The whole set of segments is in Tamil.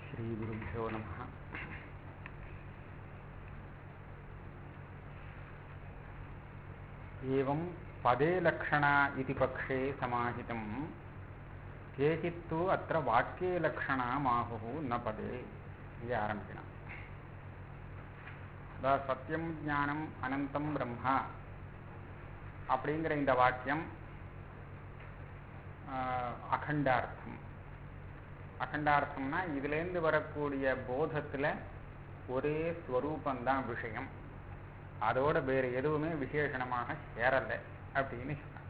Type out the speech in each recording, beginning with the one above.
श्रीगुरुभ्यो नमः एवं पदे लक्षणा इति पक्षे समाहितं केचित्तु अत्र वाक्ये लक्षणा माहुः न पदे इति आरम्भिणम् அதாவது சத்தியம் ஞானம் அனந்தம் பிரம்மா அப்படிங்கிற இந்த வாக்கியம் அகண்டார்த்தம் அகண்டார்த்தம்னா இதுலேருந்து வரக்கூடிய போதத்தில் ஒரே ஸ்வரூபந்தான் விஷயம் அதோட வேறு எதுவுமே விசேஷணமாக சேரலை அப்படின்னு சொன்னாங்க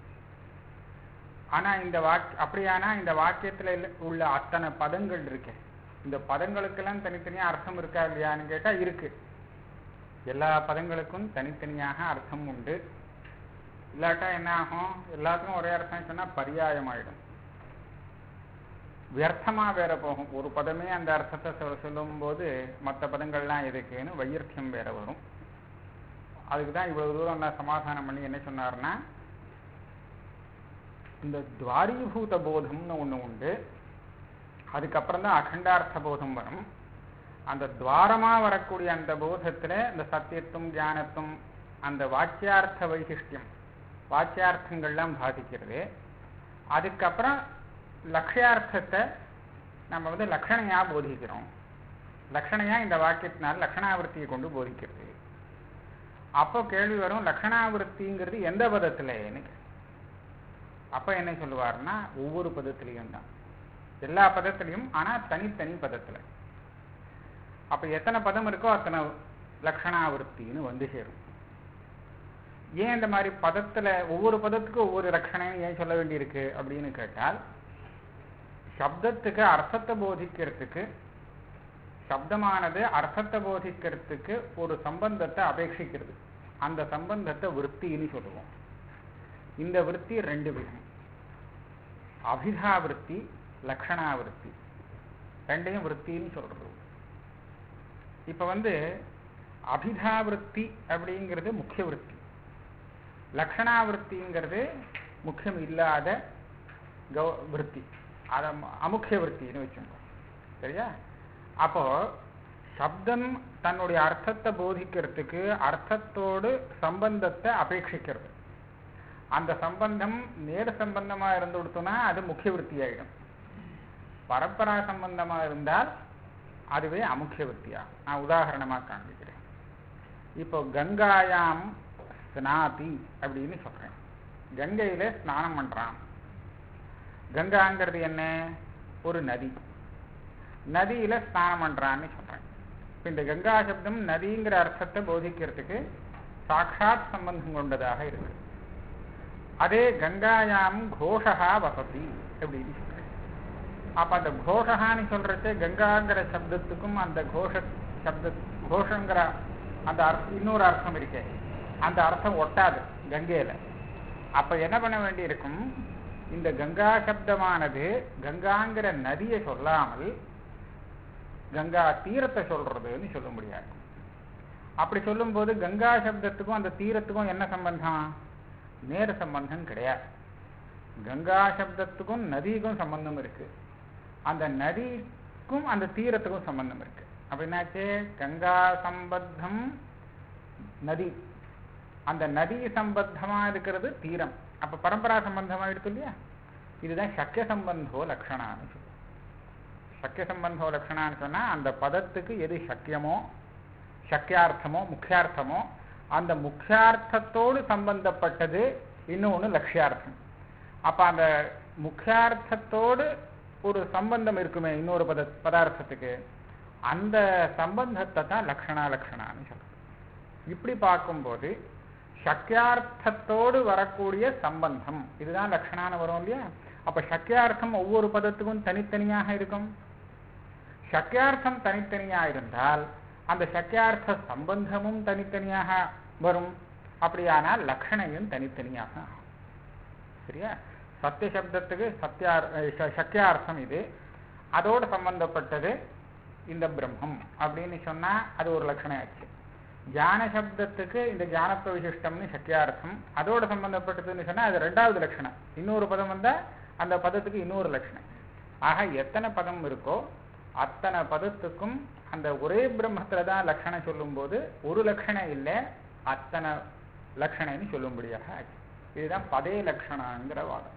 ஆனால் இந்த வாக் அப்படியானா இந்த வாக்கியத்தில் உள்ள அத்தனை பதங்கள் இருக்கு இந்த பதங்களுக்கெல்லாம் தனித்தனியாக அர்த்தம் இருக்கா இல்லையான்னு கேட்டால் இருக்கு எல்லா பதங்களுக்கும் தனித்தனியாக அர்த்தம் உண்டு இல்லாட்டா என்ன ஆகும் எல்லாத்துக்கும் ஒரே அர்த்தம் சொன்னால் பரியாயம் ஆயிடும் வியர்த்தமாக வேற போகும் ஒரு பதமே அந்த அர்த்தத்தை சொல் சொல்லும்போது மற்ற பதங்கள்லாம் எதுக்குன்னு வையர்த்தியம் வேற வரும் அதுக்கு தான் இவ்வளவு தூரம் நான் சமாதானம் பண்ணி என்ன சொன்னார்னா இந்த துவாரீபூத போதம்னு ஒன்று உண்டு அதுக்கப்புறம் தான் அகண்டார்த்த போதம் வரும் அந்த துவாரமாக வரக்கூடிய அந்த போதத்தில் இந்த சத்தியத்துவம் ஞானத்துவம் அந்த வாக்கியார்த்த வைசிஷ்டியம் வாக்கியார்த்தங்கள்லாம் பாதிக்கிறது அதுக்கப்புறம் லட்சியார்த்தத்தை நம்ம வந்து லக்ஷணையாக போதிக்கிறோம் லக்ஷணையாக இந்த வாக்கியத்தினால் லக்ஷணாவிருத்தியை கொண்டு போதிக்கிறது அப்போ கேள்வி வரும் லக்ஷணாவிருத்திங்கிறது எந்த பதத்தில்னு அப்போ என்ன சொல்லுவார்னா ஒவ்வொரு பதத்திலையும் தான் எல்லா பதத்திலையும் ஆனால் தனித்தனி பதத்தில் அப்போ எத்தனை பதம் இருக்கோ அத்தனை லக்ஷணாவிருத்தின்னு வந்து சேரும் ஏன் இந்த மாதிரி பதத்தில் ஒவ்வொரு பதத்துக்கும் ஒவ்வொரு லட்சணைன்னு ஏன் சொல்ல வேண்டியிருக்கு அப்படின்னு கேட்டால் சப்தத்துக்கு அர்த்தத்தை போதிக்கிறதுக்கு சப்தமானது அர்த்தத்தை போதிக்கிறதுக்கு ஒரு சம்பந்தத்தை அபேட்சிக்கிறது அந்த சம்பந்தத்தை விற்த்தின்னு சொல்லுவோம் இந்த விற்பி ரெண்டு விதம் அபிதாவிருத்தி லக்ஷணாவிருத்தி ரெண்டையும் விற்த்தின்னு சொல்றது இப்போ வந்து அபிதாவிருத்தி அப்படிங்கிறது முக்கிய விற்பி லக்ஷணாவிருத்திங்கிறது முக்கியம் இல்லாத கௌ விற்பி அதை அமுக்கிய விற்த்தின்னு வச்சுக்கோங்க சரியா அப்போ சப்தம் தன்னுடைய அர்த்தத்தை போதிக்கிறதுக்கு அர்த்தத்தோடு சம்பந்தத்தை அபேட்சிக்கிறது அந்த சம்பந்தம் நேர சம்பந்தமா இருந்து கொடுத்தோம்னா அது முக்கிய விற்பி ஆயிடும் பரம்பரா சம்பந்தமா இருந்தால் அதுவே அமுக்கிய விற்த்தியா நான் உதாரணமாக காண்பிக்கிறேன் இப்போ கங்காயாம் ஸ்நாதி அப்படின்னு சொல்றேன் கங்கையில ஸ்நானம் பண்றான் கங்காங்கிறது என்ன ஒரு நதி நதியில ஸ்நானம் பண்றான்னு சொல்றேன் இப்போ இந்த கங்கா சப்தம் நதிங்கிற அர்த்தத்தை போதிக்கிறதுக்கு சாட்சாத் சம்பந்தம் கொண்டதாக இருக்கு அதே கங்காயாம் கோஷா வசதி அப்படின்னு சொல்றேன் அப்ப அந்த கோஷகான்னு சொல்றது கங்காங்கிற சப்தத்துக்கும் அந்த கோஷ சப்த கோஷங்கிற அந்த அர்த்தம் இன்னொரு அர்த்தம் இருக்கே அந்த அர்த்தம் ஒட்டாது கங்கையில அப்ப என்ன பண்ண வேண்டி இருக்கும் இந்த கங்கா சப்தமானது கங்காங்கிற நதியை சொல்லாமல் கங்கா தீரத்தை சொல்றதுன்னு சொல்ல முடியாது அப்படி சொல்லும்போது கங்கா சப்தத்துக்கும் அந்த தீரத்துக்கும் என்ன சம்பந்தம் நேர சம்பந்தம் கிடையாது கங்கா சப்தத்துக்கும் நதிக்கும் சம்பந்தம் இருக்கு அந்த நதிக்கும் அந்த தீரத்துக்கும் சம்பந்தம் இருக்கு அப்படின்னாச்சு கங்கா சம்பத்தம் நதி அந்த நதி சம்பந்தமா இருக்கிறது தீரம் அப்ப பரம்பரா சம்பந்தமா இருக்கு இல்லையா இதுதான் சக்கிய சம்பந்தோ லட்சணான்னு சொல்லுவோம் சக்கிய சம்பந்தோ லட்சணான்னு சொன்னா அந்த பதத்துக்கு எது சக்கியமோ சக்கியார்த்தமோ முக்கியார்த்தமோ அந்த முக்கியார்த்தத்தோடு சம்பந்தப்பட்டது இன்னொன்று லட்சியார்த்தம் அப்ப அந்த முக்கியார்த்தத்தோடு ஒரு சம்பந்தம் இருக்குமே இன்னொரு பத பதார்த்தத்துக்கு அந்த சம்பந்தத்தை தான் லக்ஷணா லக்ஷணான்னு சொல்றோம் இப்படி பார்க்கும்போது சக்கியார்த்தத்தோடு வரக்கூடிய சம்பந்தம் இதுதான் லக்ஷணான்னு வரும் இல்லையா அப்ப சக்கியார்த்தம் ஒவ்வொரு பதத்துக்கும் தனித்தனியாக இருக்கும் சக்கியார்த்தம் தனித்தனியா இருந்தால் அந்த சக்கியார்த்த சம்பந்தமும் தனித்தனியாக வரும் அப்படியானால் லக்ஷணையும் தனித்தனியாக ஆகும் சரியா சத்திய சப்தத்துக்கு சத்தியார் சக்கியார்த்தம் இது அதோடு சம்பந்தப்பட்டது இந்த பிரம்மம் அப்படின்னு சொன்னா அது ஒரு லட்சணம் ஆச்சு ஜான சப்தத்துக்கு இந்த ஜானத்துவ விசிஷ்டம்னு சக்கியார்த்தம் அதோட சம்பந்தப்பட்டதுன்னு சொன்னா அது ரெண்டாவது லட்சணம் இன்னொரு பதம் வந்தா அந்த பதத்துக்கு இன்னொரு லட்சணம் ஆக எத்தனை பதம் இருக்கோ அத்தனை பதத்துக்கும் அந்த ஒரே பிரம்மத்துல தான் லட்சணம் சொல்லும்போது ஒரு லட்சணம் இல்லை அத்தனை லட்சணைன்னு சொல்லும்படியாக ஆச்சு இதுதான் பதே லட்சணங்கிற வாதம்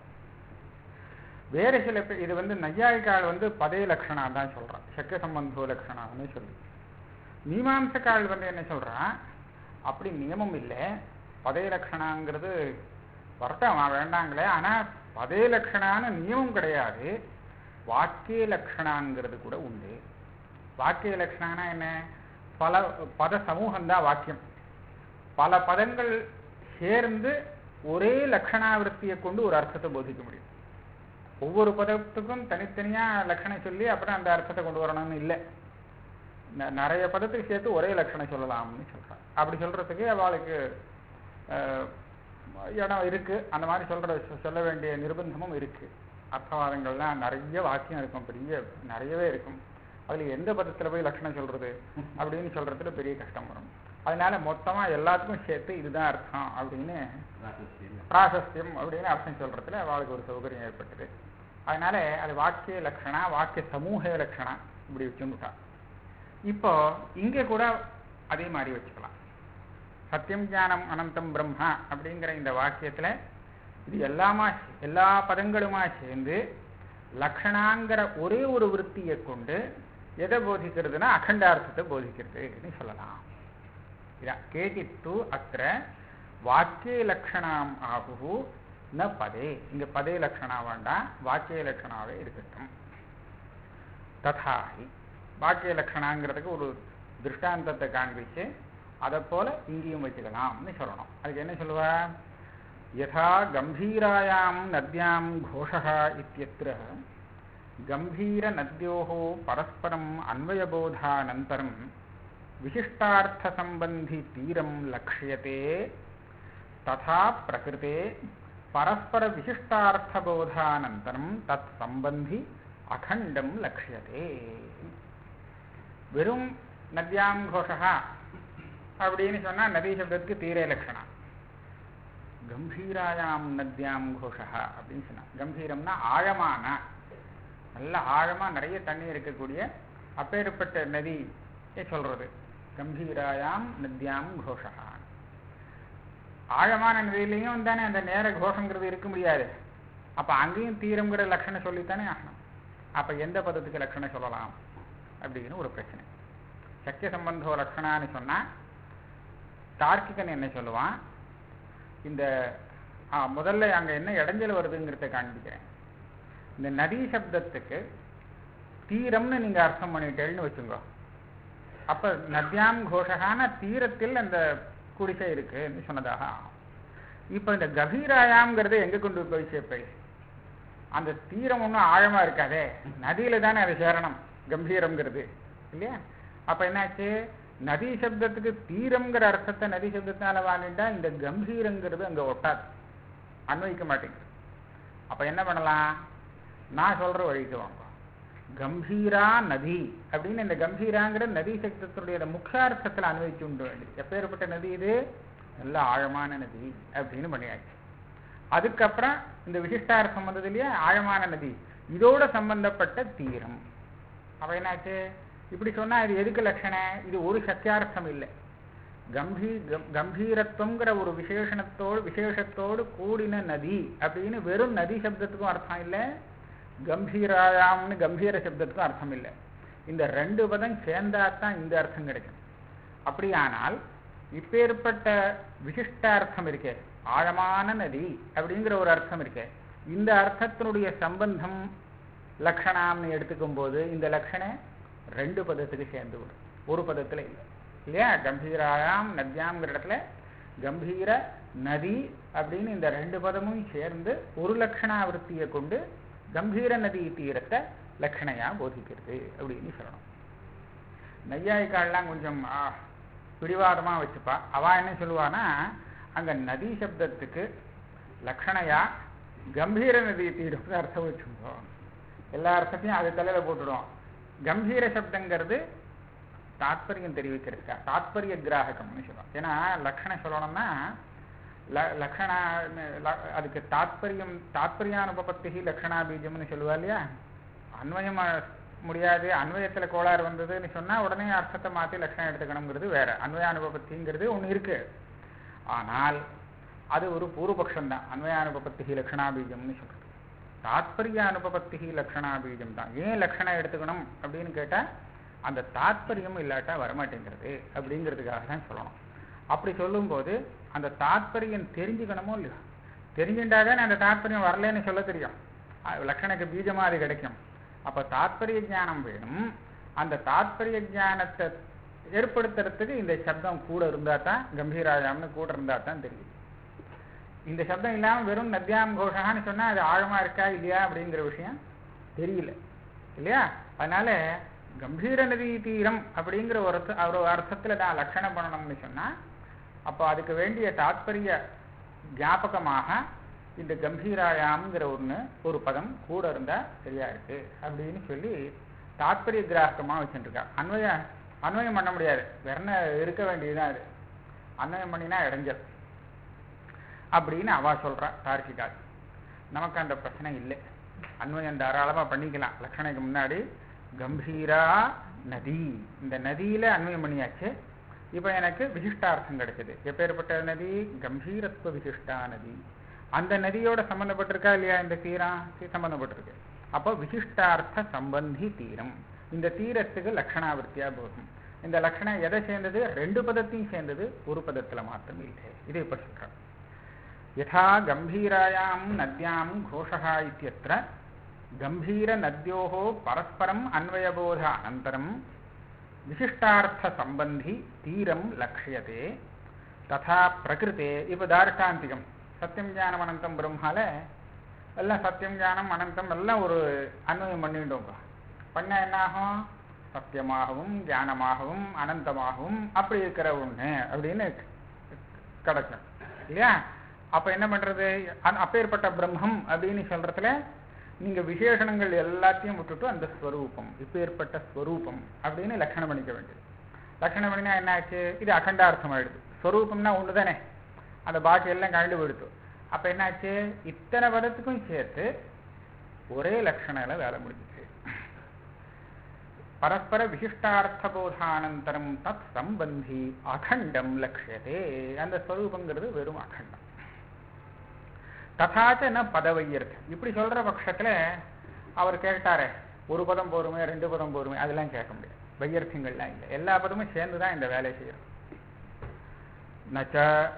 வேறு சில பேர் இது வந்து நையாயிக்கால் வந்து பதே லட்சணா தான் சொல்றான் சக்க சம்பந்தோ லட்சணான்னு சொல்லி மீமாம்சக்கால் வந்து என்ன சொல்றான் அப்படி நியமம் இல்லை பதே லட்சணாங்கிறது வரட்டும் வேண்டாங்களே ஆனா பதே லட்சணான்னு நியமம் கிடையாது வாக்கிய லட்சணாங்கிறது கூட உண்டு வாக்கிய லட்சணானா என்ன பல பத சமூகம் தான் வாக்கியம் பல பதங்கள் சேர்ந்து ஒரே லட்சணாவிருத்தியை கொண்டு ஒரு அர்த்தத்தை போதிக்க முடியும் ஒவ்வொரு பதத்துக்கும் தனித்தனியா லட்சணம் சொல்லி அப்புறம் அந்த அர்த்தத்தை கொண்டு வரணும்னு இல்லை ந- நிறைய பதத்துக்கு சேர்த்து ஒரே லட்சணம் சொல்லலாம்னு சொல்றாங்க அப்படி சொல்றதுக்கு அவளுக்கு அஹ், இடம் இருக்கு அந்த மாதிரி சொல்ற சொல்ல வேண்டிய நிர்பந்தமும் இருக்கு அர்த்தவாதங்கள்லாம் நிறைய வாக்கியம் இருக்கும் பெரிய நிறையவே இருக்கும் அதுல எந்த பதத்துல போய் லட்சணம் சொல்றது அப்படின்னு சொல்றதுல பெரிய கஷ்டம் வரும் அதனால மொத்தமா எல்லாத்துக்கும் சேர்த்து இதுதான் அர்த்தம் அப்படின்னு பிராசஸ்தியம் அப்படின்னு அர்த்தம் சொல்றதுல அவளுக்கு ஒரு சௌகரியம் ஏற்பட்டது அதனால அது வாக்கிய லட்சணா வாக்கிய சமூக லட்சணா இப்படி வச்சுட்டா இப்போ இங்க கூட அதே மாதிரி வச்சுக்கலாம் சத்தியம் ஞானம் அனந்தம் பிரம்மா அப்படிங்கிற இந்த வாக்கியத்துல இது எல்லாமா எல்லா பதங்களுமா சேர்ந்து லக்ஷணாங்கிற ஒரே ஒரு விற்த்தியை கொண்டு எதை போதிக்கிறதுனா அகண்டார்த்தத்தை போதிக்கிறதுன்னு சொல்லலாம் இதான் கேட்டித்து அத்திர வாக்கிய லட்சணாம் ஆகு ந பதே இங்க பதே லட்சணா வேண்டாம் வாக்கிய லட்சணாவே இருக்கட்டும் ததாஹி வாக்கிய லட்சணாங்கிறதுக்கு ஒரு திருஷ்டாந்தத்தை காண்பிச்சு அதை போல இங்கேயும் வச்சுக்கலாம்னு சொல்லணும் அதுக்கு என்ன சொல்லுவா யதா கம்பீராயாம் நத்யாம் கோஷः இत्यत्र கம்பீர நத்யோः பரஸ்பரம் அன்வயபோதானந்தரம் विशिष्टार्थसम्बन्धि तीरं लक्ष्यते तथा प्रकृते परस्परविशिष्टार्थबोधानन्तरं तत्सम्बन्धि अखण्डं लक्ष्यते வெறும் நத்யாம் கோஷா அப்படின்னு சொன்னா நதி சப்தத்துக்கு தீரே லட்சணம் கம்பீராயாம் நத்யாம் கோஷா அப்படின்னு சொன்னா கம்பீரம்னா ஆழமான நல்ல ஆழமா நிறைய தண்ணி இருக்கக்கூடிய அப்பேற்பட்ட நதி சொல்றது கம்பீராயாம் நத்யாம் கோஷா ஆழமான நதியிலையும் தானே அந்த நேர கோஷங்கிறது இருக்க முடியாது அப்ப அங்கேயும் தீரம்ங்கிற லட்சணம் சொல்லித்தானே ஆகணும் அப்ப எந்த பதத்துக்கு லட்சணம் சொல்லலாம் அப்படின்னு ஒரு பிரச்சனை சக்கிய சம்பந்தோ லட்சணான்னு சொன்னா தார்க்கிகன் என்ன சொல்லுவான் இந்த ஆ, முதல்ல அங்க என்ன இடைஞ்சல் வருதுங்கிறத காண்பிக்கிறேன் இந்த நதி சப்தத்துக்கு தீரம்னு நீங்க அர்த்தம் பண்ணிட்டேன்னு வச்சுங்க அப்ப நத்யாம் கோஷகான தீரத்தில் அந்த குடிசை இருக்குன்னு சொன்னதாக ஆகும் இப்ப இந்த கபீராயாம்ங்கிறத எங்க கொண்டு போய் சேர்ப்பை அந்த தீரம் ஒன்றும் ஆழமா இருக்காதே நதியில தானே அது சேரணும் கம்பீரம்ங்கிறது இல்லையா அப்ப என்னாச்சு நதி சப்தத்துக்கு தீரம்ங்கிற அர்த்தத்தை நதி சப்தத்தினால வாங்கிட்டா இந்த கம்பீரங்கிறது அங்க ஒட்டாது அன்வைக்க மாட்டேங்குது அப்ப என்ன பண்ணலாம் நான் சொல்ற வழிக்கு வாங்க கம்பீரா நதி அப்படின்னு இந்த கம்பீராங்கிற நதி சப்தத்துடைய அந்த முக்கியார்த்தத்தில் அன்வைச்சு உண்டு வேண்டியது எப்பேற்பட்ட நதி இது நல்ல ஆழமான நதி அப்படின்னு பண்ணியாச்சு அதுக்கப்புறம் இந்த விசிஷ்டார்த்தம் வந்தது இல்லையா ஆழமான நதி இதோட சம்பந்தப்பட்ட தீரம் அப்ப என்னாச்சு இப்படி சொன்னா இது எதுக்கு லட்சணம் இது ஒரு சத்தியார்த்தம் இல்லை கம்பீ கம்- கம்பீரத்துவங்கிற ஒரு விசேஷணத்தோடு விசேஷத்தோடு கூடின நதி அப்படின்னு வெறும் நதி சப்தத்துக்கும் அர்த்தம் இல்லை கம்பீராயாம்னு கம்பீர சப்தத்துக்கும் அர்த்தம் இல்லை இந்த ரெண்டு பதம் சேர்ந்தாதான் இந்த அர்த்தம் கிடைக்கும் அப்படியானால் இப்பேற்பட்ட விசிஷ்டார்த்தம் இருக்கே ஆழமான நதி அப்படிங்கிற ஒரு அர்த்தம் இருக்கே இந்த அர்த்தத்தினுடைய சம்பந்தம் லக்ஷணாம்னு எடுத்துக்கும் போது இந்த லக்ஷணம் ரெண்டு பதத்துக்கு சேர்ந்து வரும் ஒரு பதத்துல இல்லை இல்லையா கம்பீராயாம் நத்யாம்ங்கிற இடத்துல கம்பீர நதி அப்படின்னு இந்த ரெண்டு பதமும் சேர்ந்து ஒரு லக்ஷணாவிருத்தியை கொண்டு கம்பீர நதி தீரத்தை லக்ஷணையா போதிக்கிறது அப்படின்னு சொல்லணும் நையாயிக்கால்லாம் கொஞ்சம் ஆ, பிடிவாதமா வச்சுப்பா அவ என்ன சொல்லுவானா அங்க நதி சப்தத்துக்கு லக்ஷணையா கம்பீர நதி தீரம்னு அர்த்தம் வச்சுருந்தோம் எல்லா அர்த்தத்தையும் அது தலையில போட்டுடும் கம்பீர சப்தங்கிறது தாத்பரியம் தெரிவிக்கிறதுக்கா தாத்பரிய கிராககம்னு சொல்லுவோம் ஏன்னா லக்ஷணம் சொல்லணும்னா ல- லக்ஷணா ல- அதுக்கு தாத்பரியம் தாத்பரியானுபபத்தி லக்ஷணா பீஜம்னு சொல்லுவா இல்லையா அன்வயம் முடியாது அன்வயத்துல கோளாறு வந்ததுன்னு சொன்னா உடனே அர்த்தத்தை மாத்தி லட்சணம் எடுத்துக்கணுங்கிறது வேற அன்வயானுபபத்திங்கிறது ஒண்ணு இருக்கு ஆனால் அது ஒரு பூர்வபக்ஷம் தான் அன்வயானுபபத்தி லட்சணாபீஜம்னு சொல்றது தாத்பரிய அனுபபத்தி லட்சணாபீஜம் தான் ஏன் லட்சணம் எடுத்துக்கணும் அப்படின்னு கேட்டா அந்த தாத்பரியம் இல்லாட்டா வரமாட்டேங்கிறது அப்படிங்கிறதுக்காக தான் சொல்லணும் அப்படி சொல்லும்போது அந்த தாத்பரியம் தெரிஞ்சுக்கணுமோ இல்லையோ தெரிஞ்சுட்டாதான் அந்த தாத்பரியம் வரலன்னு சொல்ல தெரியும் அஹ் லக்ஷணுக்கு பீஜமா அது கிடைக்கும் அப்ப தாத்பரிய ஞானம் வேணும் அந்த தாத்பரிய ஞானத்தை ஏற்படுத்துறதுக்கு இந்த சப்தம் கூட இருந்தா தான் கம்பீராயாம்னு கூட இருந்தா தான் தெரியும் இந்த சப்தம் இல்லாம வெறும் நத்தியாம் கோஷகான்னு சொன்னா அது ஆழமா இருக்கா இல்லையா அப்படிங்கிற விஷயம் தெரியல இல்லையா அதனால கம்பீர நதி தீரம் அப்படிங்கிற ஒரு அர்த்த- ஒரு அர்த்தத்துல நான் லட்சணம் பண்ணணும்னு சொன்னா அப்போ அதுக்கு வேண்டிய தாத்பரிய ஞாபகமாக இந்த கம்பீராயாம்ங்கிற ஒண்ணு ஒரு பதம் கூட இருந்தா சரியா இருக்கு அப்படின்னு சொல்லி தாத்பரிய கிராகமா வச்சுருக்கா அன்வய அன்வயம் பண்ண முடியாது வேற என்ன இருக்க வேண்டியதுதான் அது அன்வயம் பண்ணினா இடைஞ்சல் அப்படின்னு அவா சொல்றா தார்க்கிகால் நமக்கு அந்த பிரச்சனை இல்லை அன்வயம் தாராளமா பண்ணிக்கலாம் லட்சணைக்கு முன்னாடி கம்பீரா நதி இந்த நதியில அன்வயம் பண்ணியாச்சு இப்போ எனக்கு விசிஷ்டார்த்தம் கிடைச்சது எப்பேற்பட்ட நதி கம்பீரத்துவ விசிஷ்டா நதி அந்த நதியோட சம்பந்தப்பட்டிருக்கா இல்லையா இந்த தீரம் தி- சம்பந்தப்பட்டிருக்கு அப்போ விசிஷ்டார்த்த சம்பந்தி தீரம் இந்த தீரத்துக்கு லட்சணாவிருத்தியா போகும் இந்த லட்சணம் எதை சேர்ந்தது ரெண்டு பதத்தையும் சேர்ந்தது ஒரு பதத்துல மாத்திரம் இல்லை இது இப்ப சொல்றேன் यथा गम्भीरायां नद्यां घोषः इत्यत्र गम्भीरनद्योः परस्परम् अन्वयबोध अनन्तरं विशिष्टार्थसम्बन्धि तीरं लक्ष्यते तथा प्रकृते இப்போ தார்ஷ்டாந்திகம் சத்தியம் ஞானம் அனந்தம் பிரம்மால எல்லாம் சத்தியம் ஞானம் அனந்தம் எல்லாம் ஒரு அன்வயம் பண்ணிட்டோம் பண்ண என்ன ஆகும் சத்தியமாகவும் ஞானமாகவும் அனந்தமாகவும் அப்படி இருக்கிற ஒண்ணு அப்படின்னு கிடைக்கும் இல்லையா அப்ப என்ன பண்றது அந்த அப்பேற்பட்ட பிரம்மம் அப்படின்னு சொல்றதுல நீங்க விசேஷணங்கள் எல்லாத்தையும் விட்டுட்டு அந்த ஸ்வரூபம் இப்பேற்பட்ட ஸ்வரூபம் அப்படின்னு லட்சணம் பண்ணிக்க வேண்டியது லட்சணம் பண்ணினா என்ன ஆச்சு இது அகண்டார்த்தம் ஆயிடுது ஸ்வரூபம்னா ஒண்ணுதானே அந்த பாக்கி எல்லாம் கண்டு போயிடுத்து அப்ப என்னாச்சு இத்தனை பதத்துக்கும் சேர்த்து ஒரே லட்சணையில வேலை முடிஞ்சுச்சு பரஸ்பர விசிஷ்டார்த்தபோதானந்தரம் தத் சம்பந்தி அகண்டம் லட்சியதே அந்த ஸ்வரூபங்கிறது வெறும் அகண்டம் ததாச்ச ந பதவையர்த்தம் இப்படி சொல்ற பட்சத்துல அவர் கேட்டாரே ஒரு பதம் போருமே ரெண்டு பதம் போருமே அதெல்லாம் கேட்க முடியாது வையர்த்தங்கள்லாம் இல்லை எல்லா பதமும் சேர்ந்து தான் இந்த வேலையை செய்யறோம் நச்ச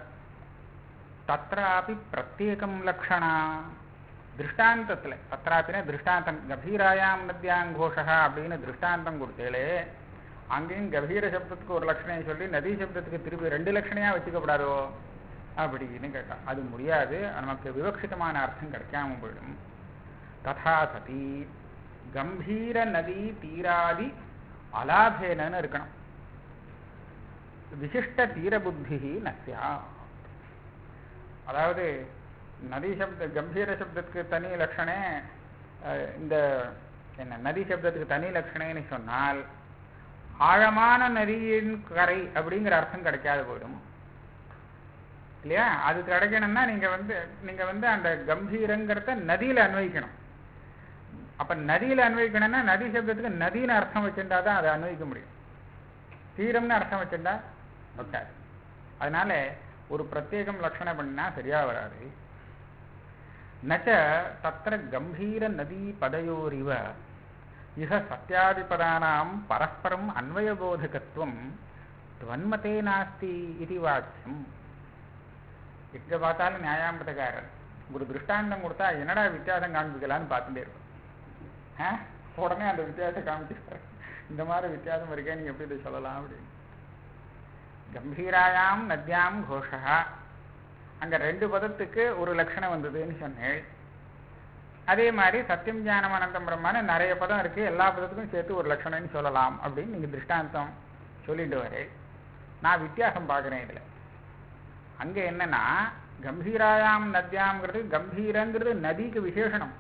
தத்ராபி பிரத்யேகம் லக்ஷணா திருஷ்டாந்தத்துல தத்ராப்பின திருஷ்டாந்தம் கபீராயாம் நத்தியாங் கோஷா அப்படின்னு திருஷ்டாந்தம் கொடுத்தேளே அங்கேயும் கபீர சப்தத்துக்கு ஒரு லட்சணையை சொல்லி நதி சப்தத்துக்கு திருப்பி ரெண்டு லட்சணையா வச்சுக்கப்படாதோ அப்படின்னு கேட்டான் அது முடியாது நமக்கு விவக்ஷிதமான அர்த்தம் கிடைக்காம போயிடும் ததா சதி கம்பீர நதி தீராதி அலாபேனன்னு இருக்கணும் விசிஷ்ட தீரபுத்தி நஸ்யா அதாவது நதி சப்த கம்பீர சப்தத்துக்கு தனி லட்சணே அஹ், இந்த என்ன நதி சப்தத்துக்கு தனி லட்சணைன்னு சொன்னால் ஆழமான நதியின் கரை அப்படிங்கிற அர்த்தம் கிடைக்காது போயிடும் இல்லையா அது கிடைக்கணும்னா நீங்க வந்து நீங்க வந்து அந்த கம்பீரங்கிறத நதியில அன்வயிக்கணும் அப்ப நதியில அன்வயிக்கணும்னா நதி சப்தத்துக்கு நதின்னு அர்த்தம் வச்சிருந்தா தான் அதை அன்வயிக்க முடியும் தீரம்னு அர்த்தம் வச்சிருந்தா ஓகே அதனால ஒரு பிரத்யேகம் லட்சணம் பண்ணினா சரியா வராது நச்ச தத்திர கம்பீர நதி பதையோரிவ இக சத்தியாதிபதானாம் பரஸ்பரம் அன்வயபோதகத்துவம் துவன்மதே நாஸ்தி இது வாக்கியம் எங்க பார்த்தாலும் நியாயாமிரதக்காரர் ஒரு திருஷ்டாந்தம் கொடுத்தா என்னடா வித்தியாசம் காண்பிக்கலான்னு பார்த்துட்டே இருக்கும் ஆ? உடனே அந்த வித்தியாசம் காமிச்சிருக்காரு இந்த மாதிரி வித்தியாசம் இருக்கே நீங்க எப்படி இதை சொல்லலாம் அப்படின்னு கம்பீராயாம் நத்யாம் கோஷா அங்க ரெண்டு பதத்துக்கு ஒரு லட்சணம் வந்ததுன்னு சொன்னேன் அதே மாதிரி சத்தியம் ஞானம் அனந்தம் பிரம்மான நிறைய பதம் இருக்கு எல்லா பதத்துக்கும் சேர்த்து ஒரு லட்சணம்னு சொல்லலாம் அப்படின்னு நீங்க திருஷ்டாந்தம் சொல்லிட்டு வரேன் நான் வித்தியாசம் பார்க்குறேன் இதுல அங்க என்னன்னா கம்பீராயாம் நத்யாம்ங்கிறது கம்பீரங்கிறது நதிக்கு விசேஷனம்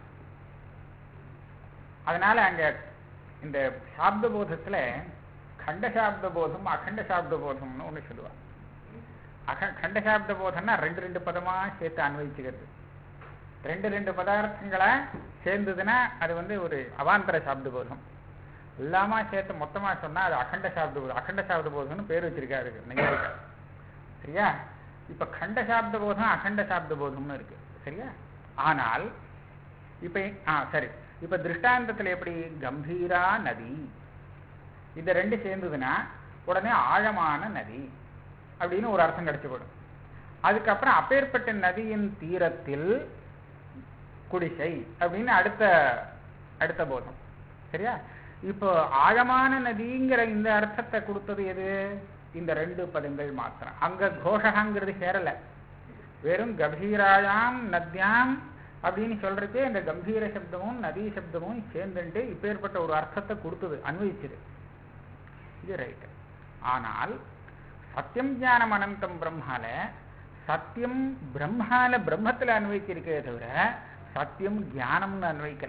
அதனால அங்க இந்த சாப்த போதத்துல கண்ட சாப்த போதம் அகண்ட சாப்த போதம்னு ஒண்ணு சொல்லுவாங்க அக கண்ட சாப்த போதம்னா ரெண்டு ரெண்டு பதமா சேர்த்து அன்வயிச்சுக்கிறது ரெண்டு ரெண்டு பதார்த்தங்களா சேர்ந்ததுன்னா அது வந்து ஒரு அவாந்தர சாப்த போதம் எல்லாமா சேர்த்து மொத்தமா சொன்னா அது அகண்ட சாப்த போதம் அகண்ட சாப்த போதம்னு பேர் வச்சிருக்காரு நெய்யாயிக்கா சரியா இப்ப கண்ட சாப்த போதம் அகண்ட சாப்த போதம்னு இருக்கு சரியா ஆனால் இப்ப ஆ சரி இப்ப திருஷ்டாந்தத்துல எப்படி கம்பீரா நதி இந்த ரெண்டு சேர்ந்ததுன்னா உடனே ஆழமான நதி அப்படின்னு ஒரு அர்த்தம் கிடைச்சு போடும் அதுக்கப்புறம் அப்பேற்பட்ட நதியின் தீரத்தில் குடிசை அப்படின்னு அடுத்த அடுத்த போதம் சரியா இப்போ ஆழமான நதிங்கிற இந்த அர்த்தத்தை கொடுத்தது எது இந்த ரெண்டு பதங்கள் மாத்திரம் அங்க கோஷகாங்கிறது சேரல வெறும் கம்பீராயாம் நத்யாம் அப்படின்னு சொல்றதே இந்த கம்பீர சப்தமும் நதி சப்தமும் சேர்ந்துட்டு இப்பேற்பட்ட ஒரு அர்த்தத்தை கொடுத்தது அன்வயிச்சது இது ரைட்டு ஆனால் சத்தியம் ஞானம் அனந்தம் பிரம்மால சத்தியம் பிரம்மால பிரம்மத்துல அன்வைச்சிருக்கே தவிர சத்தியம் ஞானம்னு அன்வைக்கல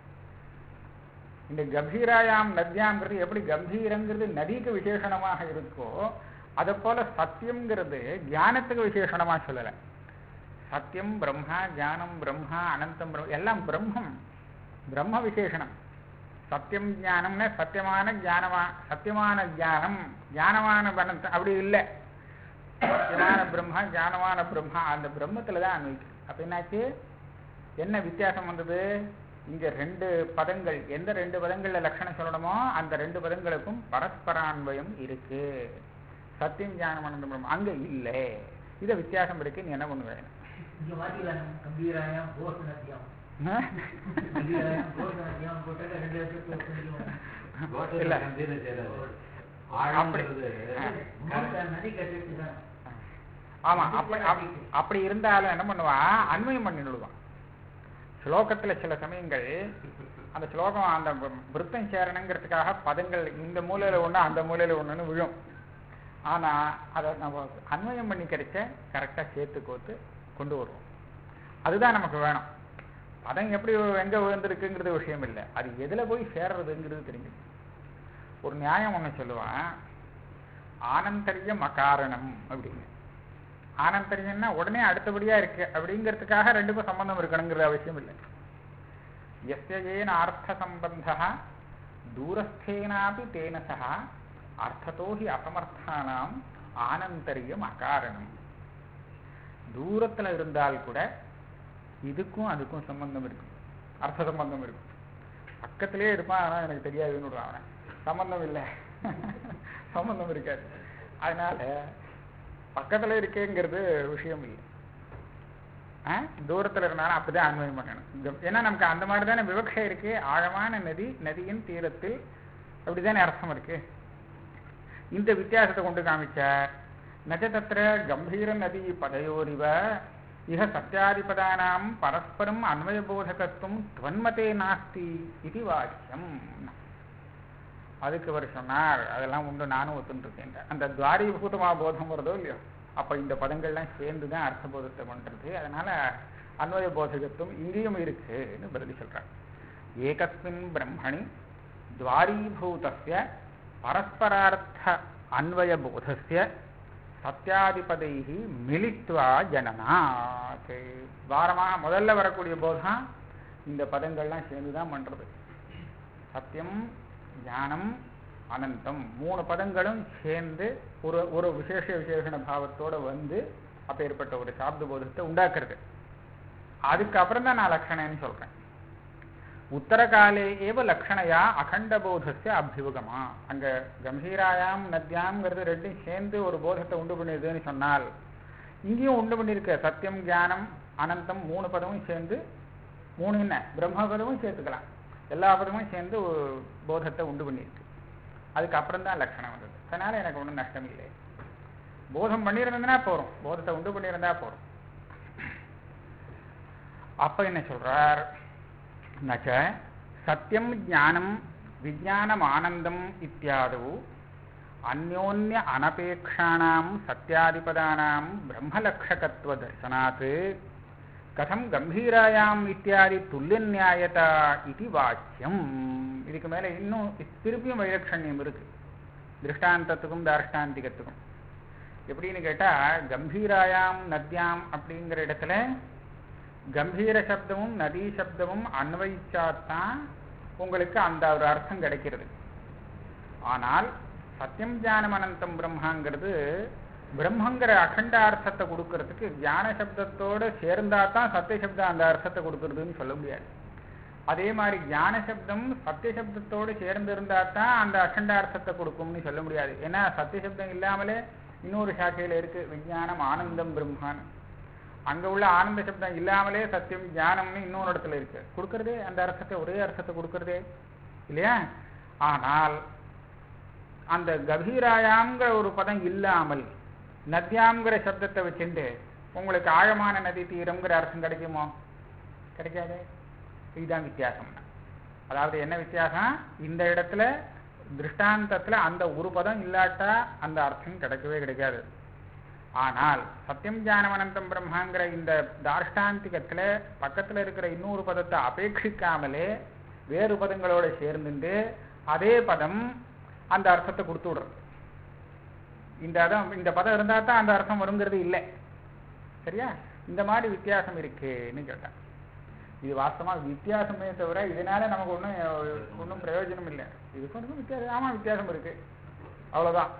இந்த கம்பீராயாம் நத்யாங்கிறது எப்படி கம்பீரங்கிறது நதிக்கு விசேஷணமாக இருக்கோ அதை போல சத்தியம்ங்கிறது ஞானத்துக்கு விசேஷணமா சொல்லலை சத்தியம் பிரம்மா ஞானம் பிரம்மா அனந்தம் பிரம்ம எல்லாம் பிரம்மம் பிரம்ம விசேஷணம் சத்தியம் ஞானம்னா சத்தியமான ஞானமா சத்தியமான ஞானம் ஞானமான பனந்த அப்படி இல்லை சத்தியமான பிரம்மா ஞானமான பிரம்மா அந்த பிரம்மத்துல தான் அன்வைக்கு அப்ப என்னாச்சு என்ன வித்தியாசம் வந்தது இங்க ரெண்டு பதங்கள் எந்த ரெண்டு பதங்கள்ல லட்சணம் சொல்லணுமோ அந்த ரெண்டு பதங்களுக்கும் பரஸ்பரான்வயம் இருக்கு சத்தியம் ஞானம் அனந்தம் பிரம்மம் அங்க இல்லை இத வித்தியாசம் இருக்கு நீ என்ன பண்ணுவேன் இங்க மாத்திக்கலாம் கம்பீராயம் கோஷணத்தியம் கம்பீராயம் கோஷணத்தியம் போட்டு ரெண்டு வருஷத்துக்கு இல்ல. ஆழம்ன்றது நதி கட்டிட்டு தான் ஆமா அப்படி அப்- அப்படி இருந்தாலும் என்ன பண்ணுவான் அன்வயம் பண்ணி விடுவான் ஸ்லோகத்துல சில சமயங்கள் அந்த ஸ்லோகம் அந்த விருத்தம் சேரணுங்கிறதுக்காக பதங்கள் இந்த மூலையில ஒண்ணு அந்த மூலையில ஒண்ணுன்னு விழும் ஆனா அதை நம்ம அன்வயம் பண்ணி கிடைச்ச கரெக்டா சேர்த்து கோத்து கொண்டு வருவோம் அதுதான் நமக்கு வேணும் பதம் எப்படி எங்க விழுந்திருக்குங்கிறது விஷயம் இல்லை அது எதுல போய் சேர்றதுங்கிறது தெரிஞ்சு ஒரு நியாயம் ஒண்ணு சொல்லுவான் ஆனந்தரியம் அகாரணம் அப்படின்னு ஆனந்தரியம்னா உடனே அடுத்தபடியா இருக்கு அப்படிங்கிறதுக்காக ரெண்டுக்கும் சம்பந்தம் இருக்கணுங்கிறது அவசியம் இல்லை எஸ்யேன அர்த்த சம்பந்த தூரஸ்தேனாபி தேன சக அர்த்தத்தோ ஹி அசமர்த்தானாம் ஆனந்தரியம் அகாரணம் தூரத்துல இருந்தால் கூட இதுக்கும் அதுக்கும் சம்பந்தம் இருக்கும் அர்த்த சம்பந்தம் இருக்கும் பக்கத்திலே இருப்பான் ஆனா எனக்கு தெரியாதுன்னு விடுவான் அவன் சம்பந்தம் இல்லை சம்பந்தம் இருக்காது அதனால பக்கத்துல இருக்கேங்கிறது விஷயம் இல்லை ஆ? தூரத்துல இருந்தாலும் அப்படிதான் அன்வயம் பண்ணணும் இந்த- ஏன்னா நமக்கு அந்த மாதிரி தானே விவக்ஷை இருக்கு ஆழமான நதி நதியின் தீரத்தில் அப்படிதானே அர்த்தம் இருக்கு இந்த வித்தியாசத்தை கொண்டு காமிச்சார் நஜ தத்திர கம்பீர நதி பதையோரிவ இக சத்தியாதிபதானாம் பரஸ்பரம் அன்வயபோதகத்துவம் துவன்மதே நாஸ்தி இது வாக்கியம் அதுக்கு அவர் சொன்னார் அதெல்லாம் உண்டு நானும் ஒத்துருக்கேன் அந்த துவாரிபூதமா போதம் வருதோ இல்லையோ அப்ப இந்த பதங்கள்லாம் சேர்ந்து தான் அர்த்தபோதத்தை பண்றது அதனால அன்வய போதகத்துவம் இங்கேயும் இருக்குன்னு பதில் சொல்றார் ஏகஸ்மின் பிரம்மணி துவாரீபூதஸ்ய பரஸ்பரார்த்த அன்வய போதஸ்ய சத்தியாதிபதைஹி மிலித்வா ஜனனாத் வாரமா முதல்ல வரக்கூடிய போதம் இந்த பதங்கள்லாம் சேர்ந்து தான் பண்றது சத்தியம் ஞானம் அனந்தம் மூணு பதங்களும் சேர்ந்து ஒரு ஒரு விசேஷ விசேஷண பாவத்தோட வந்து அப்பேற்பட்ட ஒரு சாப்த போதத்தை உண்டாக்குறது அதுக்கப்புறம் தான் நான் லக்ஷணன்னு சொல்றேன் உத்தரகாலே ஏவ லக்ஷணையா அகண்ட போதஸ்ய அபியுகமா அங்க கம்பீராயாம் நத்யாம்ங்கிறது ரெண்டும் சேர்ந்து ஒரு போதத்தை உண்டு பண்ணிடுதுன்னு சொன்னால் இங்கேயும் உண்டு பண்ணியிருக்க சத்தியம் ஞானம் அனந்தம் மூணு பதமும் சேர்ந்து மூணு என்ன பிரம்ம பதமும் சேர்த்துக்கலாம் எல்லா பதமும் சேர்ந்து ஒரு போதத்தை உண்டு பண்ணியிருக்கு அதுக்கப்புறம் தான் லட்சணம் வந்தது அதனால எனக்கு ஒன்றும் நஷ்டம் இல்லை போதம் பண்ணியிருந்ததுன்னா போறோம் போதத்தை உண்டு பண்ணியிருந்தா போறோம் அப்ப என்ன சொல்றார் நச்ச சத்தியம் ஞானம் விஜானம் ஆனந்தம் இத்தியாதவு அந்யோன்ய அனபேக்ஷாணாம் சத்தியாதிபதானாம் பிரம்மலக்ஷகத்துவ தர்சனாத் கதம் கம்பீராயாம் இத்தியாதி துல்லியநியாயதா இது வாக்கியம் இதுக்கு மேல இன்னும் திருப்பியும் வைலட்சண்யம் இருக்கு திருஷ்டாந்தத்துக்கும் தார்ஷ்டாந்திகத்துக்கும் எப்படின்னு கேட்டா கம்பீராயாம் நத்யாம் அப்படிங்கிற இடத்துல கம்பீர சப்தமும் நதி சப்தமும் அன்வயிச்சாதான் உங்களுக்கு அந்த ஒரு அர்த்தம் கிடைக்கிறது ஆனால் சத்தியம் ஞானம் அனந்தம் பிரம்மாங்கிறது பிரம்மங்கிற அகண்ட அர்த்தத்தை கொடுக்கறதுக்கு ஞான சப்தத்தோட சேர்ந்தா தான் சத்திய சப்தம் அந்த அர்த்தத்தை கொடுக்கறதுன்னு சொல்ல முடியாது அதே மாதிரி ஞான சப்தம் சத்திய சப்தத்தோடு சேர்ந்து இருந்தா தான் அந்த அகண்ட அர்த்தத்தை கொடுக்கும்னு சொல்ல முடியாது ஏன்னா சத்திய சப்தம் இல்லாமலே இன்னொரு சாக்கையில இருக்கு விஞ்ஞானம் ஆனந்தம் பிரம்மான் அங்க உள்ள ஆனந்த சப்தம் இல்லாமலே சத்தியம் ஞானம்னு இன்னொரு இடத்துல இருக்கு கொடுக்கறதே அந்த அர்த்தத்தை ஒரே அர்த்தத்தை கொடுக்கறதே இல்லையா ஆனால் அந்த கபீராயாங்கிற ஒரு பதம் இல்லாமல் நத்யாங்கிற சப்தத்தை வச்சுட்டு உங்களுக்கு ஆழமான நதி தீரம்ங்கிற அர்த்தம் கிடைக்குமோ கிடைக்காதே இதுதான் வித்தியாசம் அதாவது என்ன வித்தியாசம் இந்த இடத்துல திருஷ்டாந்தத்துல அந்த ஒரு பதம் இல்லாட்டா அந்த அர்த்தம் கிடைக்கவே கிடைக்காது ஆனால் சத்தியம் ஞானவனந்தம் பிரம்மாங்கிற இந்த தார்ஷ்டாந்திகத்துல பக்கத்துல இருக்கிற இன்னொரு பதத்தை அபேட்சிக்காமலே வேறு பதங்களோட சேர்ந்துட்டு அதே பதம் அந்த அர்த்தத்தை கொடுத்து விடுறது இந்த அர்த்தம் இந்த பதம் இருந்தா தான் அந்த அர்த்தம் வருங்கிறது இல்லை சரியா இந்த மாதிரி வித்தியாசம் இருக்குன்னு கேட்டேன் இது வாஸ்தவமா வித்தியாசமே தவிர இதனால நமக்கு ஒன்றும் ஒன்றும் பிரயோஜனம் இல்லை இதுக்கு ஒன்றும் வித்தியாசம் ஆமா வித்தியாசம் இருக்கு அவ்வளவுதான்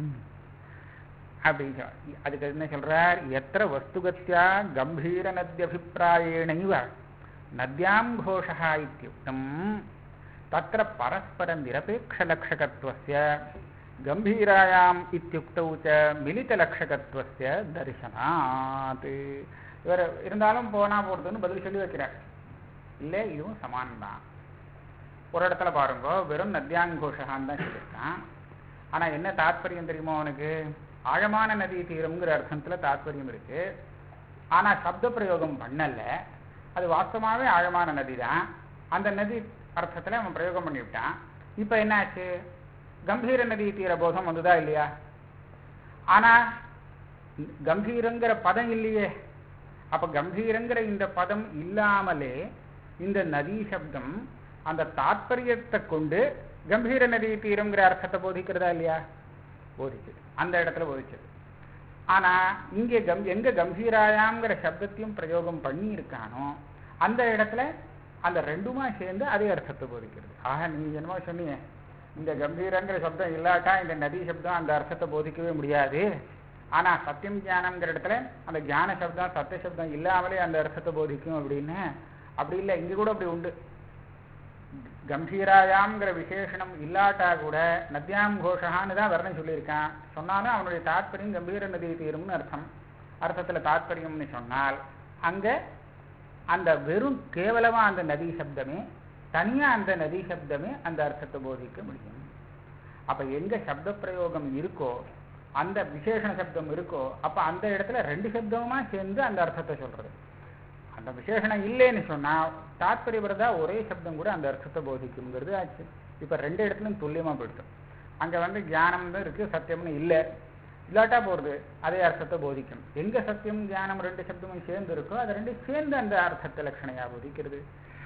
அப்படின்னு சொல்~ அதுக்கு என்ன சொல்றார் எத்திர வஸ்துகத்தியா கம்பீர நத்தியபிப்பிராயேணைவ நத்யாம் கோஷா இத்தியுக்தம் தத்திர பரஸ்பர நிரபேட்சலக்ஷகத்துவஸ்ய கம்பீராயாம் இத்தியுக்தௌ ச மிலிதலக்ஷகத்துவஸ்ய தரிசனாத் இவர் இருந்தாலும் போனா போறதுன்னு பதில் சொல்லி வைக்கிறார் இல்லை இதுவும் சமானம் தான் ஒரு இடத்துல பாருங்க வெறும் நத்யாங்கோஷகான்னு தான் சொல்லியிருக்கான் ஆனா என்ன தாத்பரியம் தெரியுமோ அவனுக்கு ஆழமான நதி தீரம்ங்கிற அர்த்தத்துல தாத்பரியம் இருக்கு ஆனா சப்த பிரயோகம் பண்ணல அது வாஸ்தவமாவே ஆழமான நதி தான் அந்த நதி அர்த்தத்துல அவன் பிரயோகம் பண்ணிவிட்டான் இப்ப என்னாச்சு கம்பீர நதி தீர போதம் வந்துதா இல்லையா ஆனா கம்பீரங்கிற பதம் இல்லையே அப்ப கம்பீரங்கிற இந்த பதம் இல்லாமலே இந்த நதி சப்தம் அந்த தாத்பரியத்தை கொண்டு கம்பீர நதி தீரம்ங்கிற அர்த்தத்தை போதிக்கிறதா இல்லையா போதிச்சது அந்த இடத்துல போதிச்சது ஆனா இங்கே கம் எங்க கம்பீராயாங்கிற சப்தத்தையும் பிரயோகம் பண்ணி இருக்கானோ அந்த இடத்துல அந்த ரெண்டுமா சேர்ந்து அதே அர்த்தத்தை போதிக்கிறது ஆக நீங்க என்னமோ சொன்னீங்க இந்த கம்பீரங்கிற சப்தம் இல்லாட்டா இந்த நதி சப்தம் அந்த அர்த்தத்தை போதிக்கவே முடியாது ஆனா சத்தியம் ஞானம்ங்கிற இடத்துல அந்த ஞான சப்தம் சத்திய சப்தம் இல்லாமலே அந்த அர்த்தத்தை போதிக்கும் அப்படின்னு அப்படி இல்லை இங்க கூட அப்படி உண்டு கம்பீராயாம்ங்கிற விசேஷணம் இல்லாட்டா கூட நத்யாம் கோஷகான்னு தான் வர்ணம் சொல்லியிருக்கான் சொன்னாலும் அவனுடைய தாத்பரியம் கம்பீர நதி தீரும்னு அர்த்தம் அர்த்தத்துல தாத்பரியம்னு சொன்னால் அங்க அந்த வெறும் கேவலமா அந்த நதி சப்தமே தனியா அந்த நதி சப்தமே அந்த அர்த்தத்தை போதிக்க முடியும் அப்ப எங்க சப்த பிரயோகம் இருக்கோ அந்த விசேஷண சப்தம் இருக்கோ அப்ப அந்த இடத்துல ரெண்டு சப்தமா சேர்ந்து அந்த அர்த்தத்தை சொல்றது அந்த விசேஷணம் இல்லைன்னு சொன்னா தாத்பரியப்படுறதா ஒரே சப்தம் கூட அந்த அர்த்தத்தை போதிக்குங்கிறது ஆச்சு இப்ப ரெண்டு இடத்துலயும் துல்லியமா போயிட்டோம் அங்க வந்து ஞானம் தான் இருக்கு சத்தியம்னு இல்லை இல்லாட்டா போறது அதே அர்த்தத்தை போதிக்கும் எங்க சத்தியம் ஞானம் ரெண்டு சப்தமும் சேர்ந்து இருக்கோ அது ரெண்டு சேர்ந்து அந்த அர்த்தத்தை லட்சணையா போதிக்கிறது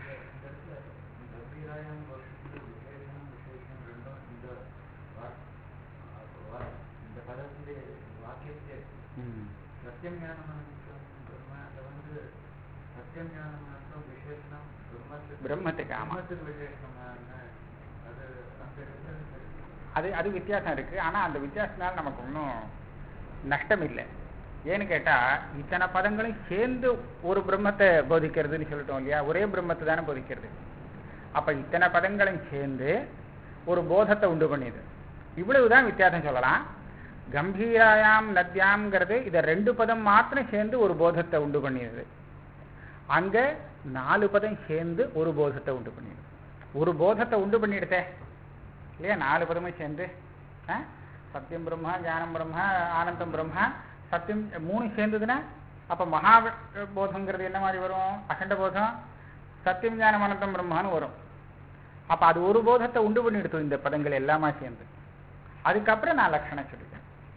கம்பீராயம் வருஷத்து விசேஷம் விசேஷம் ரெண்டும் இந்த வா- வா- இந்த பதத்திலே வாக்கியத்திலே ம். சத்தியம் ஞானம் அனந்தம் பிரம்ம அது வந்து சத்தியம் ஞானம் அனந்தம் விசேஷம் பிரம்மத்துக்கு பிரம்மத்துக்கு ஆமா பிரம்மத்துக்கு விசேஷமான அது அந்த இடத்துல சரி. அது அது வித்தியாசம் இருக்கு ஆனா அந்த வித்தியாசத்தினால நமக்கு ஒன்றும் நஷ்டம் இல்லை ஏன்னு கேட்டா இத்தனை பதங்களும் சேர்ந்து ஒரு பிரம்மத்தை போதிக்கிறதுன்னு சொல்லிட்டோம் இல்லையா ஒரே பிரம்மத்தை தானே போதிக்கிறது அப்ப இத்தனை பதங்களும் சேர்ந்து ஒரு போதத்தை உண்டு பண்ணியது இவ்வளவுதான் வித்தியாசம் சொல்லலாம் கம்பீராயாம் நத்யாம்ங்கிறது இதை ரெண்டு பதம் மாத்திரம் சேர்ந்து ஒரு போதத்தை உண்டு பண்ணியது அங்க நாலு பதம் சேர்ந்து ஒரு போதத்தை உண்டு பண்ணியது ஒரு போதத்தை உண்டு பண்ணிடுதே இல்லையா நாலு பதமும் சேர்ந்து ஆ? சத்தியம் பிரம்மா ஞானம் பிரம்மா ஆனந்தம் பிரம்மா சத்தியம் மூணு சேர்ந்ததுன்னா அப்ப மகா போதங்கிறது என்ன மாதிரி வரும் அகண்ட போதம் சத்தியம் ஞானம் அனந்தம் பிரம்மான்னு வரும் அப்ப அது ஒரு போதத்தை உண்டு பண்ணிடுத்து இந்த பதங்கள் எல்லாமா சேர்ந்து அதுக்கப்புறம் நான் லட்சணம் சொல்லிட்டேன்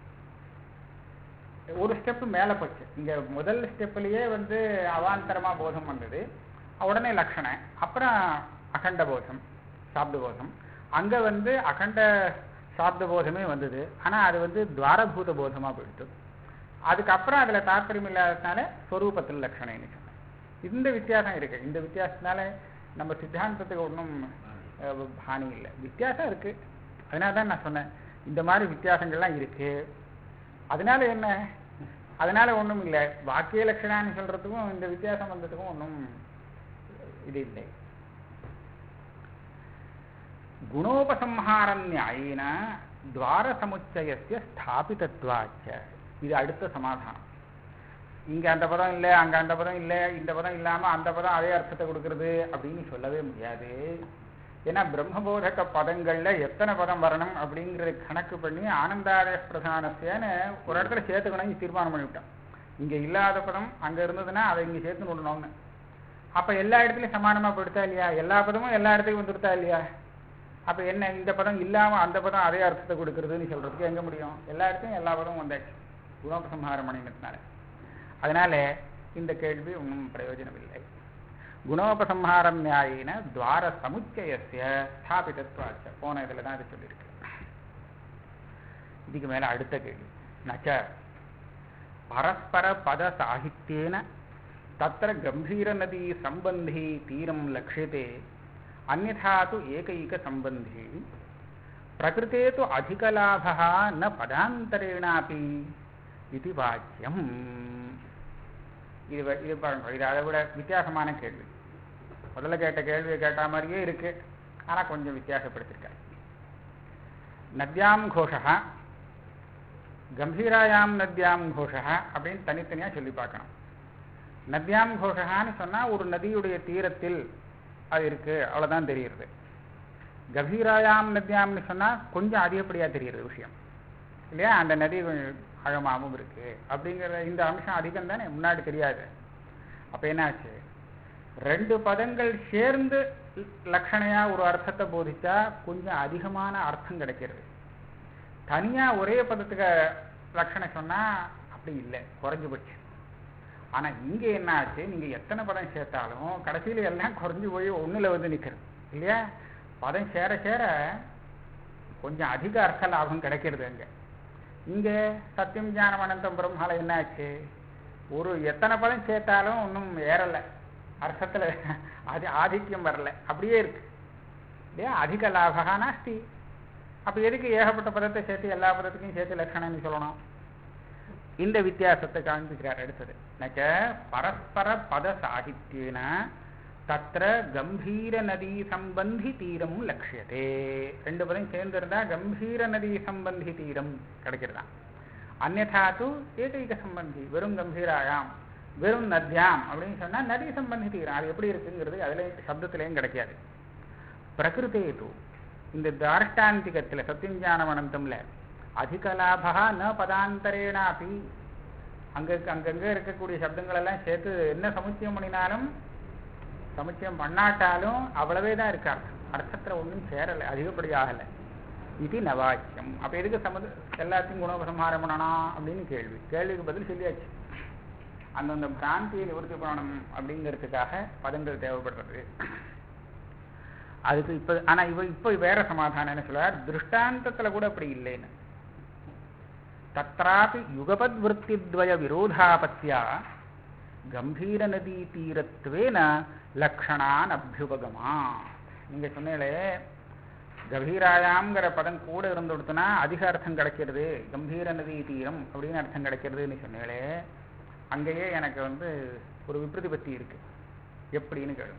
ஒரு ஸ்டெப் மேல போச்சு இங்க முதல் ஸ்டெப்லயே வந்து அவாந்தரமா போதம் வந்தது உடனே லட்சணம் அப்புறம் அகண்ட போதம் சாப்த போதம் அங்க வந்து அகண்ட சாப்த போதமே வந்தது ஆனா அது வந்து துவாரபூத போதமா போயிடுது அதுக்கப்புறம் அதுல தாற்பயம் இல்லாததுனால ஸ்வரூபத்தில் லட்சணம்னு சொன்னேன் இந்த வித்தியாசம் இருக்கு இந்த வித்தியாசத்தினால நம்ம சித்தாந்தத்துக்கு ஒன்றும் பாணி இல்லை வித்தியாசம் இருக்கு அதனால தான் நான் சொன்னேன் இந்த மாதிரி வித்தியாசங்கள்லாம் இருக்கு அதனால என்ன அதனால ஒண்ணும் இல்லை வாக்கிய லட்சணான்னு சொல்றதுக்கும் இந்த வித்தியாசம் வந்ததுக்கும் ஒன்றும் இது இல்லை குணோபசம்ஹாரம் நியாயின துவார சமுச்சயஸ்ய ஸ்தாபிதத்வாச்ச இது அடுத்த சமாதானம் இங்க அந்த பதம் இல்லை அங்க அந்த பதம் இல்லை இந்த பதம் இல்லாம அந்த பதம் அதே அர்த்தத்தை கொடுக்கறது அப்படின்னு சொல்லவே முடியாது ஏன்னா பிரம்மபோதக பதங்கள்ல எத்தனை பதம் வரணும் அப்படிங்கறத கணக்கு பண்ணி ஆனந்தாதய பிரதானத்தைன்னு ஒரு இடத்துல சேர்த்துக்கணும் தீர்மானம் பண்ணிவிட்டோம் இங்க இல்லாத பதம் அங்க இருந்ததுன்னா அதை இங்க சேர்த்து விடணும்னு அப்ப எல்லா இடத்துலயும் சமானமா போயிடுதா இல்லையா எல்லா பதமும் எல்லா இடத்துக்கும் வந்துடுதா இல்லையா அப்ப என்ன இந்த பதம் இல்லாம அந்த பதம் அதே அர்த்தத்தை கொடுக்கறதுன்னு சொல்றதுக்கு எங்க முடியும் எல்லா இடத்துலயும் எல்லா பதமும் வந்தாச்சு குணோபசம்ஹாரம் பண்ணினதுனால அதனால இந்த கேள்வி ஒன்றும் பிரயோஜனம் இல்லை குணோபசம்ஹாரம் நியாயின துவார சமுச்சயசிய ஸ்தாபிதத்வாச்ச போன இதுல தான் இது சொல்லியிருக்கு இதுக்கு மேல அடுத்த கேள்வி நச்ச பரஸ்பர பத சாகித்யேன தத்திர கம்பீர நதி சம்பந்தி தீரம் லக்ஷ்யते अन्यथा तु एकैकसम्बन्धी प्रकृते तु अधिकलाभः न पदान्तरेणापि इति वाच्यम् இது வ- இது பாருங்க இது அதை விட வித்தியாசமான கேள்வி முதல்ல கேட்ட கேள்வியை கேட்ட மாதிரியே இருக்கு ஆனா கொஞ்சம் வித்தியாசப்படுத்திருக்காரு நத்யாம் கோஷா கம்பீராயாம் நத்யாம் கோஷா அப்படின்னு தனித்தனியா சொல்லி பார்க்கணும் நத்யாம் கோஷகான்னு சொன்னா ஒரு நதியுடைய தீரத்தில் அது இருக்கு அவ்வளவுதான் தெரியுது கபீராயாம் நதியாம்னு சொன்னா கொஞ்சம் அதிகப்படியா தெரியுது விஷயம் இல்லையா அந்த நதி கொஞ்சம் ஆழமாகவும் இருக்கு அப்படிங்கிற இந்த அம்சம் அதிகம் தானே முன்னாடி தெரியாது அப்ப என்னாச்சு ரெண்டு பதங்கள் சேர்ந்து லட்சணையா ஒரு அர்த்தத்தை போதிச்சா கொஞ்சம் அதிகமான அர்த்தம் கிடைக்கிறது தனியா ஒரே பதத்துக்கு லட்சணம் சொன்னா அப்படி இல்லை குறைஞ்சு போச்சு ஆனா இங்க என்ன ஆச்சு நீங்க எத்தனை பதம் சேர்த்தாலும் கடைசியில எல்லாம் குறைஞ்சு போய் ஒண்ணுல வந்து நிக்கிறது இல்லையா பதம் சேர சேர கொஞ்சம் அதிக அர்த்த லாபம் கிடைக்கிறது அங்க இங்க சத்தியம் ஞானம் அனந்தம் பிரம்மால என்ன ஆச்சு ஒரு எத்தனை பதம் சேர்த்தாலும் ஒன்றும் ஏறல அர்த்தத்துல அது ஆதிக்கம் வரல அப்படியே இருக்கு இல்லையா அதிக லாபகா நாஸ்தி அப்ப எதுக்கு ஏகப்பட்ட பதத்தை சேர்த்து எல்லா பதத்துக்கும் சேர்த்து லட்சணம்னு சொல்லணும் இந்த வித்தியாசத்தை காண்பிக்கிறார் அடுத்தது நச்ச பரஸ்பர பத சாகித்யேன தத்திர கம்பீர நதி சம்பந்தி தீரம் லட்சியதே ரெண்டு பதம் சேர்ந்திருந்தா கம்பீர நதி சம்பந்தி தீரம் கிடைக்கிறதா அந்நதா தூ ஏகைக சம்பந்தி வெறும் கம்பீராயாம் வெறும் நத்யாம் அப்படின்னு சொன்னா நதி சம்பந்தி தீரம் அது எப்படி இருக்குங்கிறது அதுல சப்தத்திலையும் கிடைக்காது பிரகிருதே தூ இந்த தார்ஷ்டாந்திகத்துல சத்தியஞானம் அனந்தம்ல அதிக லாபா ந பதாந்தரேனாபி அங்க அங்கங்க இருக்கக்கூடிய சப்தங்கள் எல்லாம் சேர்த்து என்ன சமுச்சயம் பண்ணினாலும் சமுச்சயம் பண்ணாட்டாலும் அவ்வளவே தான் இருக்கு அர்த்தம் அர்த்தத்துல ஒன்றும் சேரலை அதிகப்படி ஆகலை இது நவாக்கியம் அப்ப எதுக்கு சமது எல்லாத்தையும் குணோபசம்ஹாரம் பண்ணணும் அப்படின்னு கேள்வி கேள்விக்கு பதில் சொல்லியாச்சு அந்தந்த பிராந்தியை நிவர்த்தி பண்ணணும் அப்படிங்கிறதுக்காக பதங்கள் தேவைப்படுறது அதுக்கு இப்ப ஆனா இவ இப்ப வேற சமாதானம் என்ன சொல்றார் திருஷ்டாந்தத்துல கூட அப்படி இல்லைன்னு தத்ராபி யுகபத் விற்த்தித்வய விரோதாபத்தியா கம்பீர நதி தீரத்வேன லக்ஷணான் அபியுபகமா நீங்க சொன்னீங்களே கபீராயாங்கிற பதம் கூட இருந்து கொடுத்தனா அதிக அர்த்தம் கிடைக்கிறது கம்பீர நதி தீரம் அப்படின்னு அர்த்தம் கிடைக்கிறதுன்னு சொன்னீங்களே அங்கேயே எனக்கு வந்து ஒரு விப்ரதிபத்தி இருக்கு எப்படின்னு கேளுங்க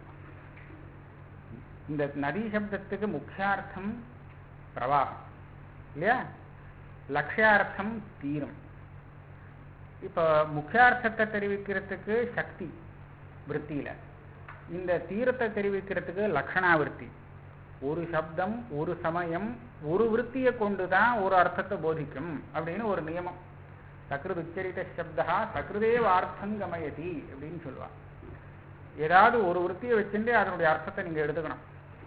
இந்த நதி சப்தத்துக்கு முக்கியார்த்தம் பிரவாகம் இல்லையா லட்சியார்த்தம் தீரம் இப்போ முக்கியார்த்தத்தை தெரிவிக்கிறதுக்கு சக்தி விற்த்தியில இந்த தீரத்தை தெரிவிக்கிறதுக்கு லக்ஷணாவிருத்தி ஒரு சப்தம் ஒரு சமயம் ஒரு விற்த்தியை கொண்டு தான் ஒரு அர்த்தத்தை போதிக்கும் அப்படின்னு ஒரு நியமம் சக்ருத் உச்சரித்த சப்தா சக்ருதே அர்த்தம் கமயதி அப்படின்னு சொல்லுவா ஏதாவது ஒரு விற்த்தியை வச்சுட்டு அதனுடைய அர்த்தத்தை நீங்க எடுத்துக்கணும்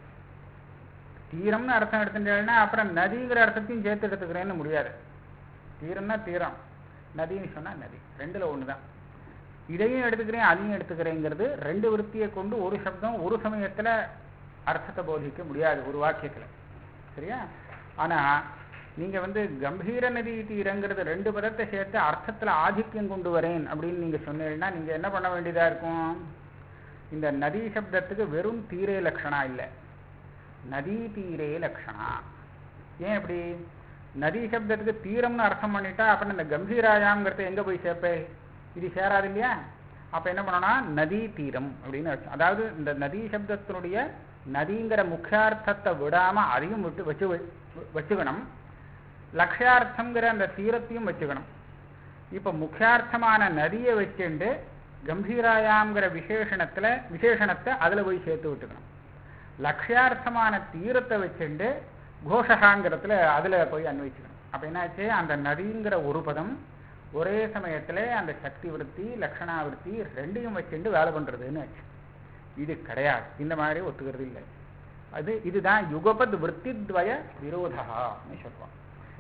தீரம்னு அர்த்தம் எடுத்துட்டேன்னா அப்புறம் நதிங்கிற அர்த்தத்தையும் சேர்த்து எடுத்துக்கிறேன்னு முடியாது தீரம்னா தீரம் நதின்னு சொன்னா நதி ரெண்டுல ஒண்ணுதான் இதையும் எடுத்துக்கிறேன் அதையும் எடுத்துக்கிறேங்கிறது ரெண்டு விற்த்தியை கொண்டு ஒரு சப்தம் ஒரு சமயத்துல அர்த்தத்தை போதிக்க முடியாது ஒரு வாக்கியத்துல சரியா ஆனா நீங்க வந்து கம்பீர நதி தீரங்கிறது ரெண்டு பதத்தை சேர்த்து அர்த்தத்துல ஆதிக்கம் கொண்டு வரேன் அப்படின்னு நீங்க சொன்னீங்கன்னா நீங்க என்ன பண்ண வேண்டியதா இருக்கும் இந்த நதி சப்தத்துக்கு வெறும் தீரே லட்சணா இல்லை நதி தீரே லட்சணா ஏன் இப்படி நதி சப்தத்துக்கு தீரம்னு அர்த்தம் பண்ணிட்டா அப்புறம் இந்த கம்பீராயாங்கிறத எங்க போய் சேர்ப்பே இது சேராது இல்லையா அப்ப என்ன பண்ணணும்னா நதி தீரம் அப்படின்னு அர்த்தம் அதாவது இந்த நதி சப்தத்தினுடைய நதிங்கிற முக்கியார்த்தத்தை விடாம அதையும் விட்டு வச்சு வ- வச்சுக்கணும் லட்சியார்த்தங்கிற அந்த தீரத்தையும் வச்சுக்கணும் இப்ப முக்கியார்த்தமான நதியை வச்சுண்டு கம்பீராயாங்கிற விசேஷணத்துல விசேஷணத்தை அதுல போய் சேர்த்து விட்டுக்கணும் லட்சியார்த்தமான தீரத்தை வச்சுண்டு கோஷகாங்கிறதுல அதுல போய் அன்வயிச்சுக்கணும் அப்ப என்னாச்சு அந்த நதிங்கிற ஒரு பதம் ஒரே சமயத்துல அந்த சக்தி விருத்தி லக்ஷணாவிருத்தி ரெண்டையும் வச்சுண்டு வேலை பண்றதுன்னு ஆச்சு இது கிடையாது இந்த மாதிரி ஒத்துக்கிறது இல்லை அது இதுதான் யுகபத் விற்த்தித்வய விரோதம்னு சொல்லுவோம்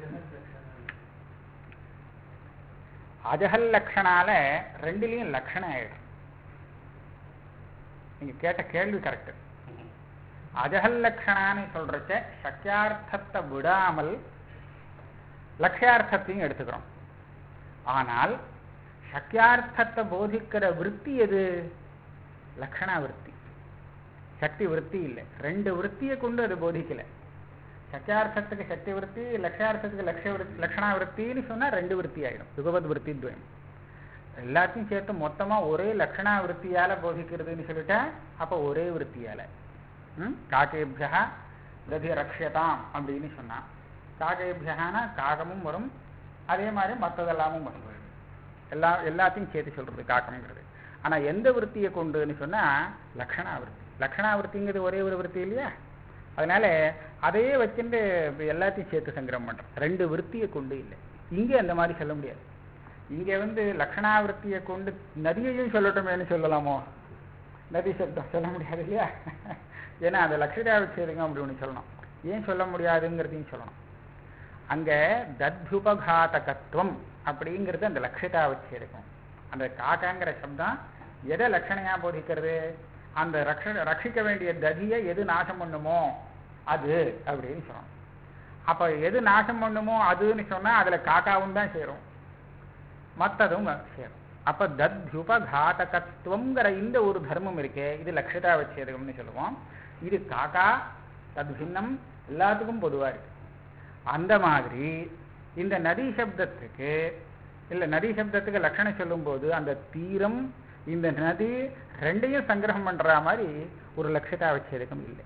அஜகல் லக்ஷணால ரெண்டுலயும் லக்ஷணம் ஆயிடும் நீங்க கேட்ட கேள்வி கரெக்ட் அஜகல் லக்ஷணான்னு சொல்றச்ச சக்கியார்த்தத்தை விடாமல் லட்சியார்த்தத்தையும் எடுத்துக்கிறோம் ஆனால் சக்கியார்த்தத்தை போதிக்கிற விற்பி எது லக்ஷணா விற்பி சக்தி விற்பி இல்லை ரெண்டு விற்த்தியை கொண்டு அது போதிக்கல சக்கியார்த்தத்துக்கு சக்தி விற்பி லட்சியார்த்தத்துக்கு லட்சிய விருத்தி லக்ஷணா விற்த்தின்னு சொன்னா ரெண்டு விற்பி ஆயிடும் யுகபத் விற்பி துவயம் எல்லாத்தையும் சேர்த்து மொத்தமா ஒரே லக்ஷணா விற்த்தியால போதிக்கிறதுன்னு சொல்லிட்டா அப்ப ஒரே விற்த்தியால ம்? காக்கேபியா கதி ரக்ஷதாம் அப்படின்னு சொன்னான் காகேபியகானா காகமும் வரும் அதே மாதிரி மற்றதெல்லாமும் வரும் எல்லா எல்லாத்தையும் சேர்த்து சொல்றது காக்கம்ங்கிறது ஆனா எந்த விற்த்தியை கொண்டுன்னு சொன்னா லக்ஷணா விற்பி லக்ஷணா விற்த்திங்கிறது ஒரே ஒரு விற்பி இல்லையா அதனால அதையே வச்சுட்டு இப்ப எல்லாத்தையும் சேர்த்து சங்கிரம் பண்றோம் ரெண்டு விற்த்தியை கொண்டு இல்லை இங்கே அந்த மாதிரி சொல்ல முடியாது இங்க வந்து லக்ஷணாவிருத்தியை கொண்டு நதியையும் சொல்லட்டுமேன்னு சொல்லலாமோ நதி சப்தம் சொல்ல முடியாது இல்லையா ஏன்னா அந்த லட்சிதாவிச்சேதுங்க அப்படி ஒன்று சொல்லணும் ஏன் சொல்ல முடியாதுங்கிறதையும் சொல்லணும் அங்க தத்யுபகாதகத்துவம் அப்படிங்கிறது அந்த லட்சிதாவிச்சேதுக்கும் அந்த காக்காங்கிற சப்தம் எதை லட்சணையா போதிக்கிறது அந்த ரக்ஷ ரட்சிக்க வேண்டிய ததியை எது நாசம் பண்ணுமோ அது அப்படின்னு சொல்லணும் அப்ப எது நாசம் பண்ணுமோ அதுன்னு சொன்னா அதுல காக்காவும் தான் சேரும் மற்றதும் சேரும் அப்ப தத்யுபகாதகத்துவங்கிற இந்த ஒரு தர்மம் இருக்கே இது லட்சிதாவச்சேதகம்னு சொல்லுவோம் இது காக்கா தத் பின்னம் எல்லாத்துக்கும் பொதுவா இருக்கு அந்த மாதிரி இந்த நதி சப்தத்துக்கு இல்ல நதி சப்தத்துக்கு லட்சணம் சொல்லும்போது அந்த தீரம் இந்த நதி ரெண்டையும் சங்கிரகம் பண்ற மாதிரி ஒரு லட்சிதாவச்சேதகம் இல்லை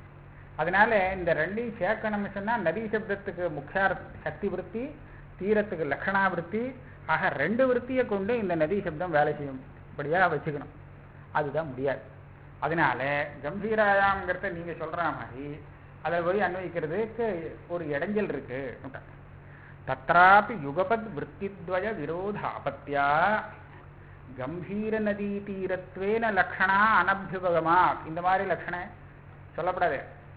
அதனால இந்த ரெண்டையும் சேர்க்கணும்னு சொன்னா நதி சப்தத்துக்கு முக்கிய சக்தி விருத்தி தீரத்துக்கு லக்ஷணா விருத்தி ஆக ரெண்டு விருத்தியை கொண்டு இந்த நதி சப்தம் வேலை செய்யும் இப்படியா வச்சுக்கணும் அதுதான் முடியாது அதனால கம்பீராயாங்கிறத நீங்க சொல்ற மாதிரி அதை போய் அன்வயிக்கிறதுக்கு ஒரு இடைஞ்சல் இருக்கு தத்ராபி யுகபத் விற்த்தித்வய விரோத ஆபத்தியா கம்பீர நதி தீரத்வேன லக்ஷணா அனபியுபகமா இந்த மாதிரி லக்ஷணம் சொல்லப்படாது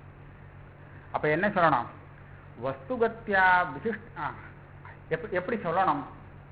அப்ப என்ன சொல்லணும் வஸ்துகத்தியா விசிஷ்ட எப்படி எப்படி சொல்லணும்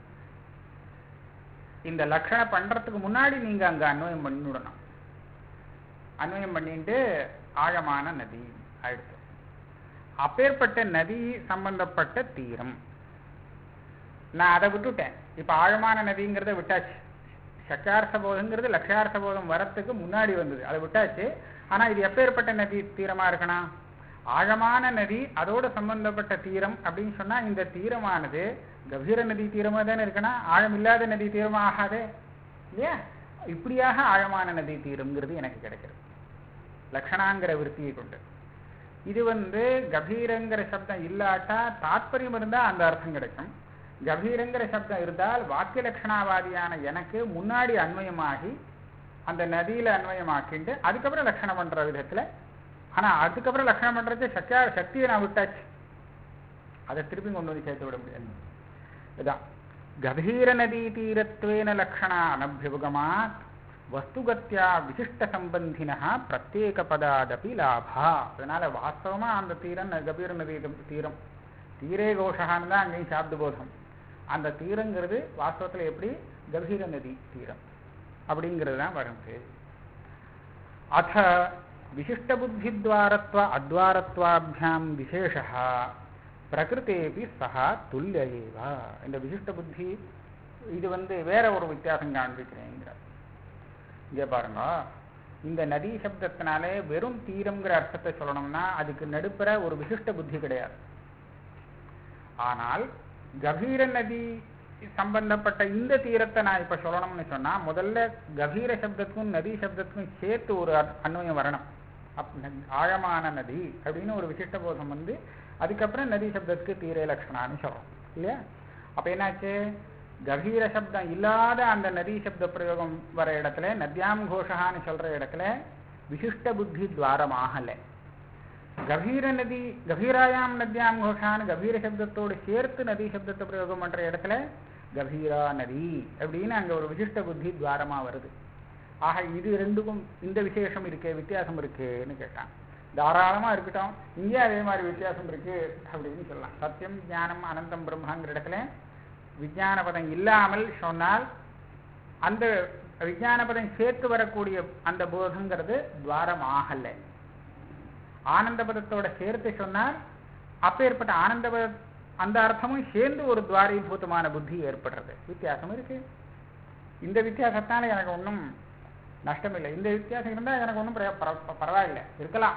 இந்த லட்சணம் பண்றதுக்கு முன்னாடி நீங்க அங்க அன்வயம் பண்ணிவிடணும் அன்வயம் பண்ணிட்டு ஆழமான நதி ஆயிடுச்சு அப்பேற்பட்ட நதி சம்பந்தப்பட்ட தீரம் நான் அதை விட்டுட்டேன் இப்ப ஆழமான நதிங்கிறத விட்டாச்சு சக்கார்த்த போதங்கிறது லட்சியார்த்த போதம் வரத்துக்கு முன்னாடி வந்தது அதை விட்டாச்சு ஆனா இது எப்பேற்பட்ட நதி தீரமா இருக்கணும் ஆழமான நதி அதோட சம்பந்தப்பட்ட தீரம் அப்படின்னு சொன்னா இந்த தீரமானது கம்பீர நதி தீரமா தானே இருக்கணும் ஆழம் இல்லாத நதி தீரமா ஆகாதே இல்லையா இப்படியாக ஆழமான நதி தீரம்ங்கிறது எனக்கு கிடைக்கிறது லக்ஷணாங்கிற விருத்தியை கொண்டு இது வந்து கபீரங்கிற சப்தம் இல்லாட்டா தாத்பரியம் இருந்தா அந்த அர்த்தம் கிடைக்கும் கபீரங்கிற சப்தம் இருந்தால் வாக்கிய லட்சணாவாதியான எனக்கு முன்னாடி அன்வயமாகி அந்த நதியில அன்வயமாக்கிண்டு அதுக்கப்புறம் லட்சணம் பண்ற விதத்துல ஆனா அதுக்கப்புறம் லட்சணம் பண்றது சக்தியா சக்தியை நான் விட்டாச்சு அதை திருப்பி கொண்டு வந்து சேர்த்து விட முடியாது இதான் கபீர நதி தீரத்வேன லக்ஷணா அனபியுகமாத் வஸ்துகத்தியா விசிஷ்ட சம்பந்தினா பிரத்யேக பதாதபி லாபா அதனால வாஸ்தவமா அந்த தீரம் கபீர நதி தீரம் தீரே கோஷகான்னு தான் அங்கேயும் சாப்து போதம் அந்த தீரங்கிறது வாஸ்தவத்துல எப்படி கபீர நதி தீரம் அப்படிங்கிறது தான் வருது அத விசிஷ்டபுத்தித்வாரத்வ அத்வாரத்வாபியாம் விசேஷா பிரகிருத்தேபி சகா துல்லிய ஏவா இந்த விசிஷ்ட புத்தி இது வந்து வேற ஒரு வித்தியாசம் காண்பிக்கிறேங்கிறார் இங்க பாருங்க இந்த நதி சப்தத்தினாலே வெறும் தீரம்ங்கிற அர்த்தத்தை சொல்லணும்னா அதுக்கு நடுப்புற ஒரு விசிஷ்ட புத்தி கிடையாது ஆனால் கபீர நதி சம்பந்தப்பட்ட இந்த தீரத்தை நான் இப்ப சொல்லணும்னு சொன்னா முதல்ல கபீர சப்தத்துக்கும் நதி சப்தத்துக்கும் சேர்த்து ஒரு அன்- அன்வயம் வரணும் அப் ந- ஆழமான நதி அப்படின்னு ஒரு விசிஷ்ட போதம் வந்து அதுக்கப்புறம் நதி சப்தத்துக்கு தீர லட்சணான்னு சொல்றோம் இல்லையா அப்ப என்னாச்சு கபீர சப்தம் இல்லாத அந்த நதி சப்த பிரயோகம் வர இடத்துல நத்யாம் கோஷகான்னு சொல்ற இடத்துல விசிஷ்ட புத்தி துவாரமாகலை கபீர நதி கபீராயாம் நத்யாம் கோஷான்னு கபீர சப்தத்தோடு சேர்த்து நதி சப்தத்தை பிரயோகம் பண்ற இடத்துல கபீரா நதி அப்படின்னு அங்க ஒரு விசிஷ்ட புத்தி துவாரமா வருது ஆக இது ரெண்டுக்கும் இந்த விசேஷம் இருக்கே வித்தியாசம் இருக்குன்னு கேட்டான் தாராளமா இருக்கட்டும் இங்கே அதே மாதிரி வித்தியாசம் இருக்கு அப்படின்னு சொல்லலாம் சத்தியம் ஞானம் அனந்தம் பிரம்மாங்கிற இடத்துல விஞ்ஞான பதம் இல்லாமல் சொன்னால் அந்த விஞ்ஞான பதம் சேர்த்து வரக்கூடிய அந்த போதங்கிறது துவாரம் ஆகலை ஆனந்த பதத்தோட சேர்த்து சொன்னால் அப்பேற்பட்ட ஆனந்த பத அந்த அர்த்தமும் சேர்ந்து ஒரு துவாரீபூதமான புத்தி ஏற்படுறது வித்தியாசம் இருக்கு இந்த வித்தியாசத்தால எனக்கு ஒன்றும் நஷ்டம் இல்லை இந்த வித்தியாசம் இருந்தால் எனக்கு ஒன்றும் பரவாயில்லை இருக்கலாம்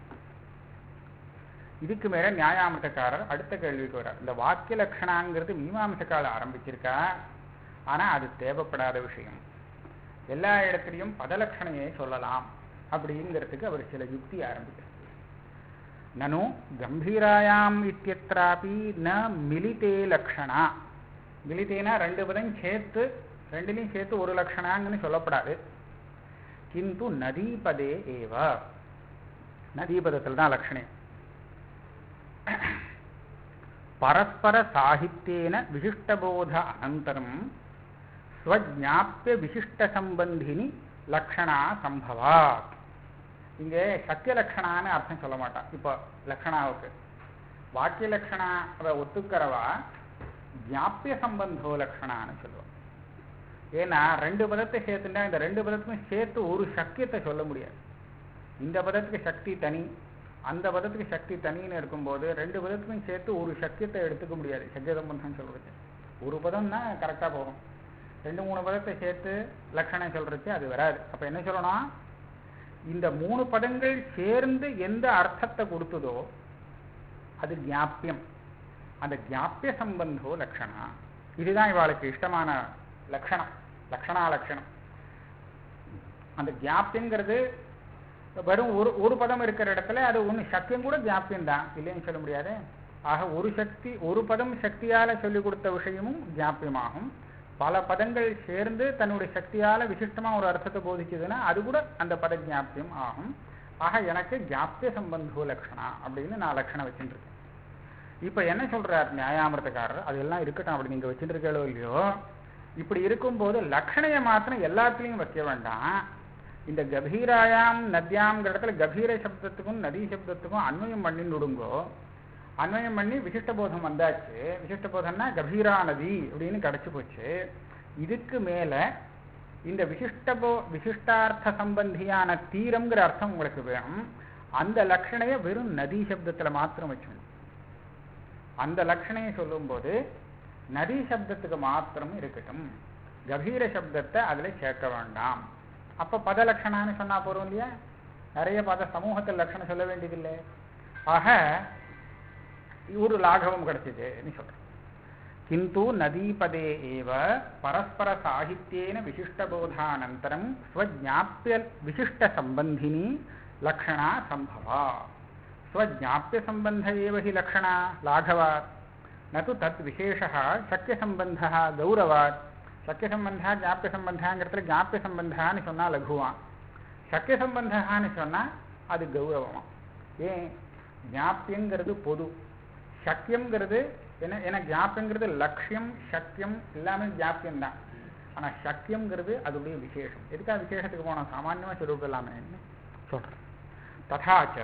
இதுக்கு மேல நியாயாமிர்தக்காரர் அடுத்த கேள்விக்கு வர்றார் இந்த வாக்கிய லட்சணாங்கிறது மீமாம்சக்கால ஆரம்பிச்சிருக்கா ஆனா அது தேவைப்படாத விஷயம் எல்லா இடத்துலையும் பதலட்சணையை சொல்லலாம் அப்படிங்கிறதுக்கு அவர் சில யுக்தி ஆரம்பிக்கிறார் நனு கம்பீராயாம் இத்தியத்ராபி ந மிலிதே லக்ஷணா மிலிதேனா ரெண்டு பதம் சேர்த்து ரெண்டுலையும் சேர்த்து ஒரு லக்ஷணாங்கன்னு சொல்லப்படாது கிந்து நதீபதே ஏவ நதீபதத்தில் தான் லக்ஷணம் பரஸ்பர சாகித்யேன விசிஷ்டபோத அனந்தரம் ஸ்வஜாப்பிய விசிஷ்ட சம்பந்தினி லக்ஷணா சம்பவாத் இங்கே சத்திய லக்ஷணான்னு அர்த்தம் சொல்ல மாட்டான் இப்போ லக்ஷணாவுக்கு வாக்கிய லக்ஷணா அதை ஒத்துக்கிறவா ஜாப்பிய சம்பந்தோ லக்ஷணான்னு சொல்லுவான் ஏன்னா ரெண்டு பதத்தை சேர்த்துட்டா இந்த ரெண்டு பதத்துக்கும் சேர்த்து ஒரு சக்கியத்தை சொல்ல முடியாது இந்த பதத்துக்கு சக்தி தனி அந்த பதத்துக்கு சக்தி தனின்னு இருக்கும்போது ரெண்டு பதத்துக்கும் சேர்த்து ஒரு சக்கியத்தை எடுத்துக்க முடியாது சக்கிய சம்பந்தம் சொல்றது ஒரு பதம்னா கரெக்டாக போகும் ரெண்டு மூணு பதத்தை சேர்த்து லட்சணம் சொல்றதுக்கு அது வராது அப்ப என்ன சொல்லணும் இந்த மூணு பதங்கள் சேர்ந்து எந்த அர்த்தத்தை கொடுத்ததோ அது ஞாப்பியம் அந்த ஞாப்பிய சம்பந்தோ லட்சணா இதுதான் இவாளுக்கு இஷ்டமான லட்சணம் லட்சணா லட்சணம் அந்த ஜாப்பியங்கிறது வெறும் ஒரு ஒரு பதம் இருக்கிற இடத்துல அது ஒன்று சக்தியும் கூட ஜாப்பியம் தான் இல்லைன்னு சொல்ல முடியாது ஆக ஒரு சக்தி ஒரு பதம் சக்தியால சொல்லிக் கொடுத்த விஷயமும் ஜாப்பியமாகும் பல பதங்கள் சேர்ந்து தன்னுடைய சக்தியால விசிஷ்டமா ஒரு அர்த்தத்தை போதிச்சதுன்னா அது கூட அந்த பத ஜாப்பியம் ஆகும் ஆக எனக்கு ஜாப்பிய சம்பந்தோ லட்சணா அப்படின்னு நான் லட்சணம் வச்சுட்டு இருக்கேன் இப்ப என்ன சொல்றார் நியாயாமிரதக்காரர் அதெல்லாம் இருக்கட்டும் அப்படி நீங்க வச்சுட்டு இருக்கோ இல்லையோ இப்படி இருக்கும்போது லக்ஷணையை மாத்திரம் எல்லாத்துலயும் வைக்க வேண்டாம் இந்த கபீராயாம் நத்யாம்ங்கிற இடத்துல கபீர சப்தத்துக்கும் நதி சப்தத்துக்கும் அன்வயம் பண்ணி விடுங்கோ அன்வயம் பண்ணி விசிஷ்ட போதம் வந்தாச்சு விசிஷ்ட போதம்னா கபீரா நதி அப்படின்னு கிடைச்சு போச்சு இதுக்கு மேல இந்த விசிஷ்ட போ விசிஷ்டார்த்த சம்பந்தியான தீரம்ங்கிற அர்த்தம் உங்களுக்கு வேணும் அந்த லட்சணையை வெறும் நதி சப்தத்துல மாத்திரம் வச்சுக்கணும் அந்த லட்சணையை சொல்லும்போது நதி சப்தத்துக்கு மாத்திரம் இருக்கட்டும் கபீர சப்தத்தை அதுல சேர்க்க வேண்டாம் அப்ப பத லட்சணான்னு சொன்னா போறோம் இல்லையா நிறைய பத சமூகத்தில் லட்சணம் சொல்ல வேண்டியதில்லை ஆக ஒரு லாகவம் கிடைச்சதுன்னு சொல்றேன் கிந்து நதீபதே ஏவ பரஸ்பர சாகித்யேன விசிஷ்டபோதானந்தரம் ஸ்வஜாப்பிய விசிஷ்ட சம்பந்தினி லக்ஷணா சம்பவா ஸ்வஜாப்பிய சம்பந்த ஏவ ஹி லக்ஷணா லாघवात् न तु तत् विशेषः शक्यसम्बन्धः गौरवात् சக்கியசம்பந்தா ஜாப்பிய சம்பந்தாங்கிறதுல ஜாப்பிய சம்பந்தான்னு சொன்னா லகுவான் சக்கிய சம்பந்தான்னு சொன்னா அது கௌரவமா ஏன் ஜாப்பியங்கிறது பொது சக்கியம்ங்கிறது என்ன ஏன்னா ஜாப்பியங்கிறது லட்சியம் சக்கியம் எல்லாமே ஜாப்பியம் தான் ஆனா சக்கியம்ங்கிறது அதோடைய விசேஷம் எதுக்காக விசேஷத்துக்கு போனோம் சாமான்யமா சொல்லிவிடலாமே சொல்றேன் ததாச்ச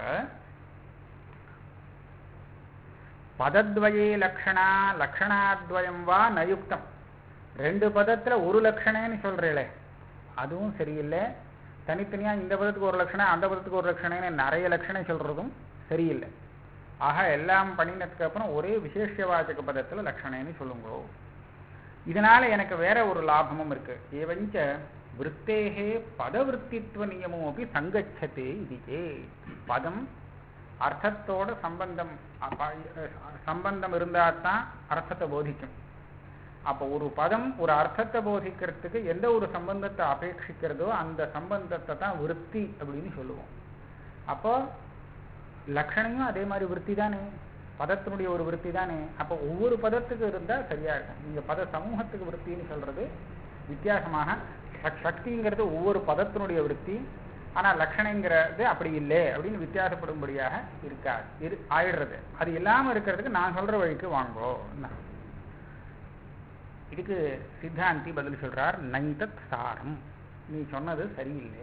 பதத்வயே லக்ஷணா லக்ஷணாத்வயம் வா நயுக்தம் ரெண்டு பதத்துல ஒரு லட்சணேன்னு சொல்றீங்களே அதுவும் சரியில்லை தனித்தனியா இந்த பதத்துக்கு ஒரு லட்சணம் அந்த பதத்துக்கு ஒரு லட்சணம்னு நிறைய லட்சணம் சொல்றதும் சரியில்லை ஆக எல்லாம் பண்ணினதுக்கு அப்புறம் ஒரே விசேஷவாச்சக பதத்துல லட்சணேன்னு சொல்லுங்க இதனால எனக்கு வேற ஒரு லாபமும் இருக்கு ஏவஞ்ச விற்பேகே பதவிற்த்தித்வ நியமம் அப்படி சங்கச்சதே இதுக்கே பதம் அர்த்தத்தோட சம்பந்தம் அப்ப- சம்பந்தம் இருந்தால் தான் அர்த்தத்தை போதிக்கும் அப்போ ஒரு பதம் ஒரு அர்த்தத்தை போதிக்கிறதுக்கு எந்த ஒரு சம்பந்தத்தை அபேட்சிக்கிறதோ அந்த சம்பந்தத்தை தான் விருத்தி அப்படின்னு சொல்லுவோம் அப்போ லக்ஷணையும் அதே மாதிரி விருத்தி தானே பதத்தினுடைய ஒரு விருத்தி தானே அப்போ ஒவ்வொரு பதத்துக்கு இருந்தால் சரியா இருக்கும் நீங்க பத சமூகத்துக்கு விருத்தின்னு சொல்றது வித்தியாசமாக சக்- சக்திங்கிறது ஒவ்வொரு பதத்தினுடைய விருத்தி ஆனா லக்ஷணைங்கிறது அப்படி இல்லை அப்படின்னு வித்தியாசப்படும்படியாக இருக்காது இரு ஆயிடுறது அது இல்லாம இருக்கிறதுக்கு நான் சொல்ற வழிக்கு வாங்கோ என்ன? இதுக்கு சித்தாந்தி பதில் சொல்றார் நைதத் சாரம் நீ சொன்னது சரியில்லை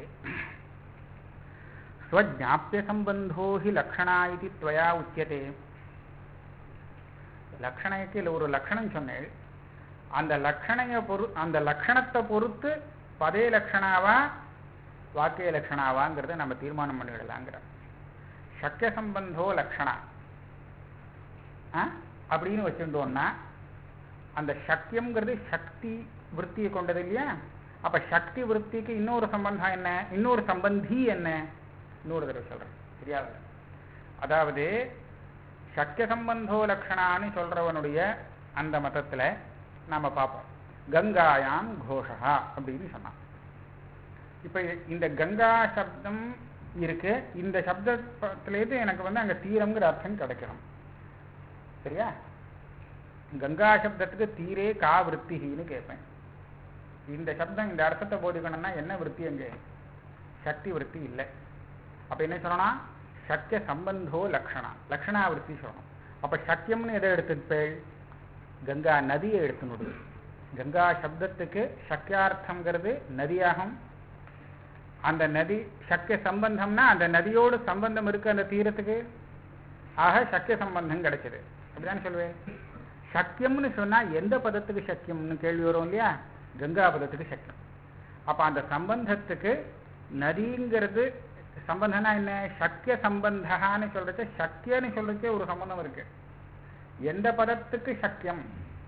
ஸ்வஜாப்பிய சம்பந்தோ ஹி லக்ஷணா இது துவயா உச்சியதே லக்ஷணைக்கு இல்லை ஒரு லக்ஷணம் சொன்னேன் அந்த லக்ஷணைய பொறு அந்த லக்ஷணத்தை பொறுத்து பதே லக்ஷணாவா வாக்கிய லக்ஷணாவாங்கிறத நம்ம தீர்மானம் பண்ணிவிடலாங்கிற சக்கிய சம்பந்தோ லக்ஷணா ஆ? அப்படின்னு வச்சுட்டோம்னா அந்த சக்கியம்ங்கிறது சக்தி விற்த்தியை கொண்டது இல்லையா அப்ப சக்தி விற்த்திக்கு இன்னொரு சம்பந்தம் என்ன இன்னொரு சம்பந்தி என்ன இன்னொரு தடவை சொல்றேன் தெரியாது அதாவது சக்கிய சம்பந்தோ லக்ஷணான்னு சொல்றவனுடைய அந்த மதத்துல நாம பார்ப்போம் கங்காயாம் கோஷா அப்படின்னு சொன்னான் இப்ப இந்த கங்கா சப்தம் இருக்கு இந்த சப்தத்திலேருந்து எனக்கு வந்து அங்க தீரம்ங்கிற அர்த்தம் கிடைக்கணும் சரியா கங்கா சப்தத்துக்கு தீரே கா விற்த்தின்னு கேட்பேன் இந்த சப்தம் இந்த அர்த்தத்தை போதிக்கணும்னா என்ன விற்பி அங்கே சக்தி விற்பி இல்லை அப்ப என்ன சொல்லணும் சக்கிய சம்பந்தோ லக்ஷணா லக்ஷணா விற்பி சொல்லணும் அப்ப சக்கியம்னு எதை எடுத்துப்பேள் கங்கா நதியை எடுத்துனுடு கங்கா சப்தத்துக்கு சக்கியார்த்தம்ங்கிறது நதியாகும் அந்த நதி சக்கிய சம்பந்தம்னா அந்த நதியோடு சம்பந்தம் இருக்கு அந்த தீரத்துக்கு ஆக சக்கிய சம்பந்தம் கிடைச்சது அப்படிதானே சொல்லுவேன் சக்கியம்னு சொன்னா எந்த பதத்துக்கு சக்கியம்னு கேள்வி வரும் இல்லையா கங்கா பதத்துக்கு சக்கியம் அப்ப அந்த சம்பந்தத்துக்கு நதிங்கிறது சம்பந்தம்னா என்ன சக்கிய சம்பந்தான்னு சொல்றச்ச சக்கியன்னு சொல்றச்சே ஒரு சம்பந்தம் இருக்கு எந்த பதத்துக்கு சக்கியம்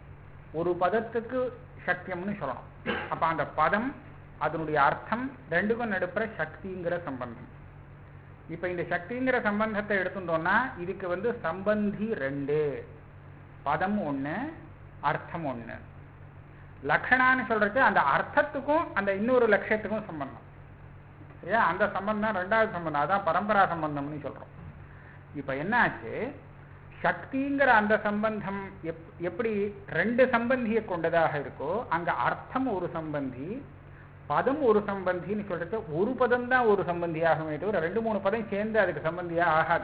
ஒரு பதத்துக்கு சக்கியம்னு சொல்லணும் அப்ப அந்த பதம் அதனுடைய அர்த்தம் ரெண்டுக்கும் நடுப்புற சக்திங்கிற சம்பந்தம் இப்ப இந்த சக்திங்கிற சம்பந்தத்தை எடுத்துட்டோம்னா இதுக்கு வந்து சம்பந்தி ரெண்டு பதம் ஒண்ணு அர்த்தம் ஒண்ணு லக்ஷணான்னு சொல்றது அந்த அர்த்தத்துக்கும் அந்த இன்னொரு லட்சியத்துக்கும் சம்பந்தம் சரியா அந்த சம்பந்தம் ரெண்டாவது சம்பந்தம் அதான் பரம்பரா சம்பந்தம்னு சொல்றோம் இப்ப என்ன ஆச்சு சக்திங்கிற அந்த சம்பந்தம் எப்- எப்படி ரெண்டு சம்பந்தியை கொண்டதாக இருக்கோ அங்க அர்த்தம் ஒரு சம்பந்தி பதம் ஒரு சம்பந்தின்னு சொல்றது ஒரு பதம் தான் ஒரு சம்பந்தியாகுமே தவிர ரெண்டு மூணு பதம் சேர்ந்து அதுக்கு சம்பந்தியா ஆகாது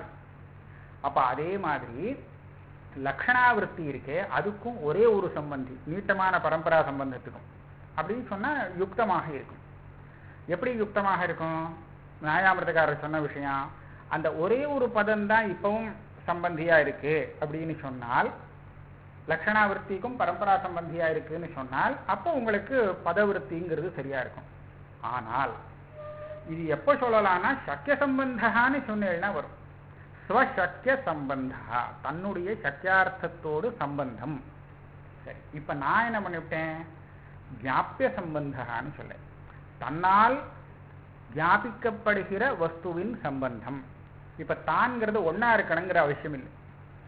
அப்ப அதே மாதிரி லக்ஷணாவிருத்தி இருக்கே அதுக்கும் ஒரே ஒரு சம்பந்தி நீட்டமான பரம்பரா சம்பந்தத்துக்கும் அப்படின்னு சொன்னா யுக்தமாக இருக்கும் எப்படி யுக்தமாக இருக்கும் நியாயாமிரதக்காரர் சொன்ன விஷயம் அந்த ஒரே ஒரு பதம் தான் இப்பவும் சம்பந்தியா இருக்கு அப்படின்னு சொன்னால் லக்ஷணாவிருத்திக்கும் பரம்பரா சம்பந்தியா இருக்குன்னு சொன்னால் அப்போ உங்களுக்கு பதவிருத்திங்கிறது சரியா இருக்கும் ஆனால் இது எப்போ சொல்லலாம்னா சக்கிய சம்பந்தான்னு சொன்னேன்னா வரும் ஸ்வசக்கிய சம்பந்தா தன்னுடைய சக்கியார்த்தத்தோடு சம்பந்தம் சரி இப்ப நான் என்ன பண்ணிவிட்டேன் ஜாப்பிய சம்பந்தான்னு சொல்ல தன்னால் ஜாபிக்கப்படுகிற வஸ்துவின் சம்பந்தம் இப்ப தான்ங்கிறது ஒண்ணா இருக்கணுங்கிற அவசியம் இல்லை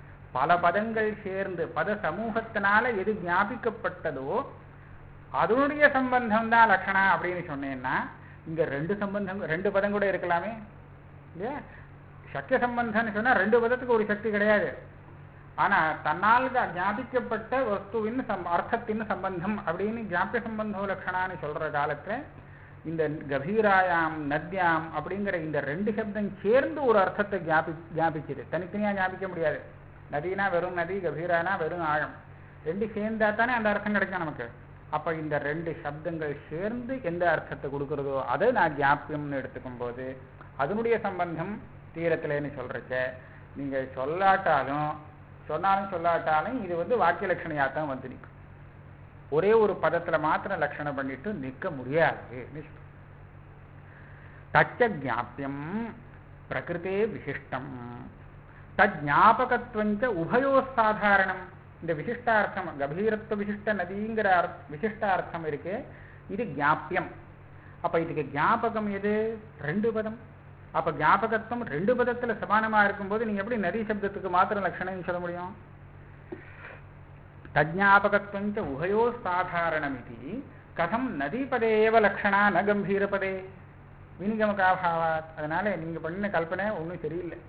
பல பதங்கள் சேர்ந்து பத சமூகத்தினால எது ஞாபிக்கப்பட்டதோ அதனுடைய சம்பந்தம் தான் லட்சணா அப்படின்னு சொன்னேன்னா இங்க ரெண்டு சம்பந்தம் ரெண்டு பதம் கூட இருக்கலாமே இல்லையா சக்கிய சம்பந்தம்னு சொன்னா ரெண்டு பதத்துக்கு ஒரு சக்தி கிடையாது ஆனா தன்னால் ஞா- ஞாபிக்கப்பட்ட வஸ்துவின் சம் அர்த்தத்தின் சம்பந்தம் அப்படின்னு ஜாப்பிய சம்பந்தோ லட்சணான்னு சொல்ற காலத்துல இந்த கபீராயாம் நத்யாம் அப்படிங்கிற இந்த ரெண்டு சப்தம் சேர்ந்து ஒரு அர்த்தத்தை ஞாபி ஞாபிக்குது தனித்தனியா ஞாபிக்க முடியாது நதினா வெறும் நதி கபீரானா வெறும் ஆழம் ரெண்டு சேர்ந்தா தானே அந்த அர்த்தம் கிடைக்கும் நமக்கு அப்ப இந்த ரெண்டு சப்தங்கள் சேர்ந்து எந்த அர்த்தத்தை கொடுக்கறதோ அதை நான் ஜாப்பியம்னு எடுத்துக்கும் போது அதனுடைய சம்பந்தம் தீரத்திலேன்னு சொல்றச்ச நீங்க சொல்லாட்டாலும் சொன்னாலும் சொல்லாட்டாலும் இது வந்து வாக்கிய லட்சணையாக தான் வந்து நிற்கும் ஒரே ஒரு பதத்துல மாத்திரம் லட்சணம் பண்ணிட்டு நிற்க முடியாது தச்ச ஜாப்பியம் பிரகிருத்தே விசிஷ்டம் தஜ்ஞாபகத்துவஞ்ச உபயோ சாதாரணம் இந்த விசிஷ்டார்த்தம் கபீரத்துவ விசிஷ்ட நதிங்கிற அர்த்- விசிஷ்டார்த்தம் இருக்கு இது ஜாப்பியம் அப்ப இதுக்கு ஞாபகம் எது ரெண்டு பதம் அப்ப ஞாபகத்துவம் ரெண்டு பதத்துல சமானமா இருக்கும்போது நீங்க எப்படி நதி சப்தத்துக்கு மாத்திரம் லட்சணம் சொல்ல முடியும் தஜ்ஞாபகத்துவம் ச உபயோ சாதாரணமிதி கதம் நதிபதே ஏவ லக்ஷணா ந கம்பீரபதே வினிகமகாபாவாத் அதனால நீங்க பண்ணின கல்பனை ஒன்றும் சரியில்லை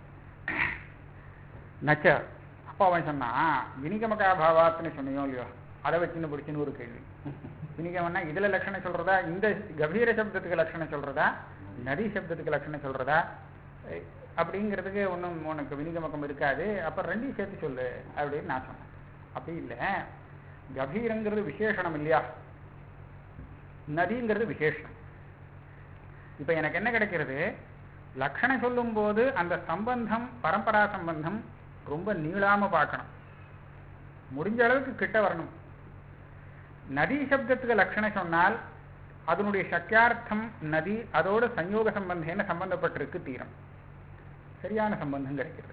நச்ச அப்போ அவன் சொன்னான் வினிகமகாபாவாத்னு சொன்னியோ இல்லையோ அதை வச்சுன்னு பிடிச்சின்னு ஒரு கேள்வி வினிகமன்னா இதுல லட்சணம் சொல்றதா இந்த கபீர சப்தத்துக்கு லட்சணம் சொல்றதா நதி சப்தத்துக்கு லட்சணம் சொல்றதா அஹ் அப்படிங்கிறதுக்கு ஒன்றும் உனக்கு வினிகமக்கம் இருக்காது அப்ப ரெண்டையும் சேர்த்து சொல்லு அப்படின்னு நான் சொன்னேன் அப்படி இல்லை கபீரங்கிறது விசேஷணம் இல்லையா நதிங்கிறது விசேஷம் இப்ப எனக்கு என்ன கிடைக்கிறது லட்சணம் சொல்லும்போது அந்த சம்பந்தம் பரம்பரா சம்பந்தம் ரொம்ப நீளாம பார்க்கணும் முடிஞ்ச அளவுக்கு கிட்ட வரணும் நதி சப்தத்துக்கு லட்சணம் சொன்னால் அதனுடைய சக்கியார்த்தம் நதி அதோட சஞ்யோக சம்பந்தேன சம்பந்தப்பட்டிருக்கு தீரம் சரியான சம்பந்தம் கிடைக்கிறது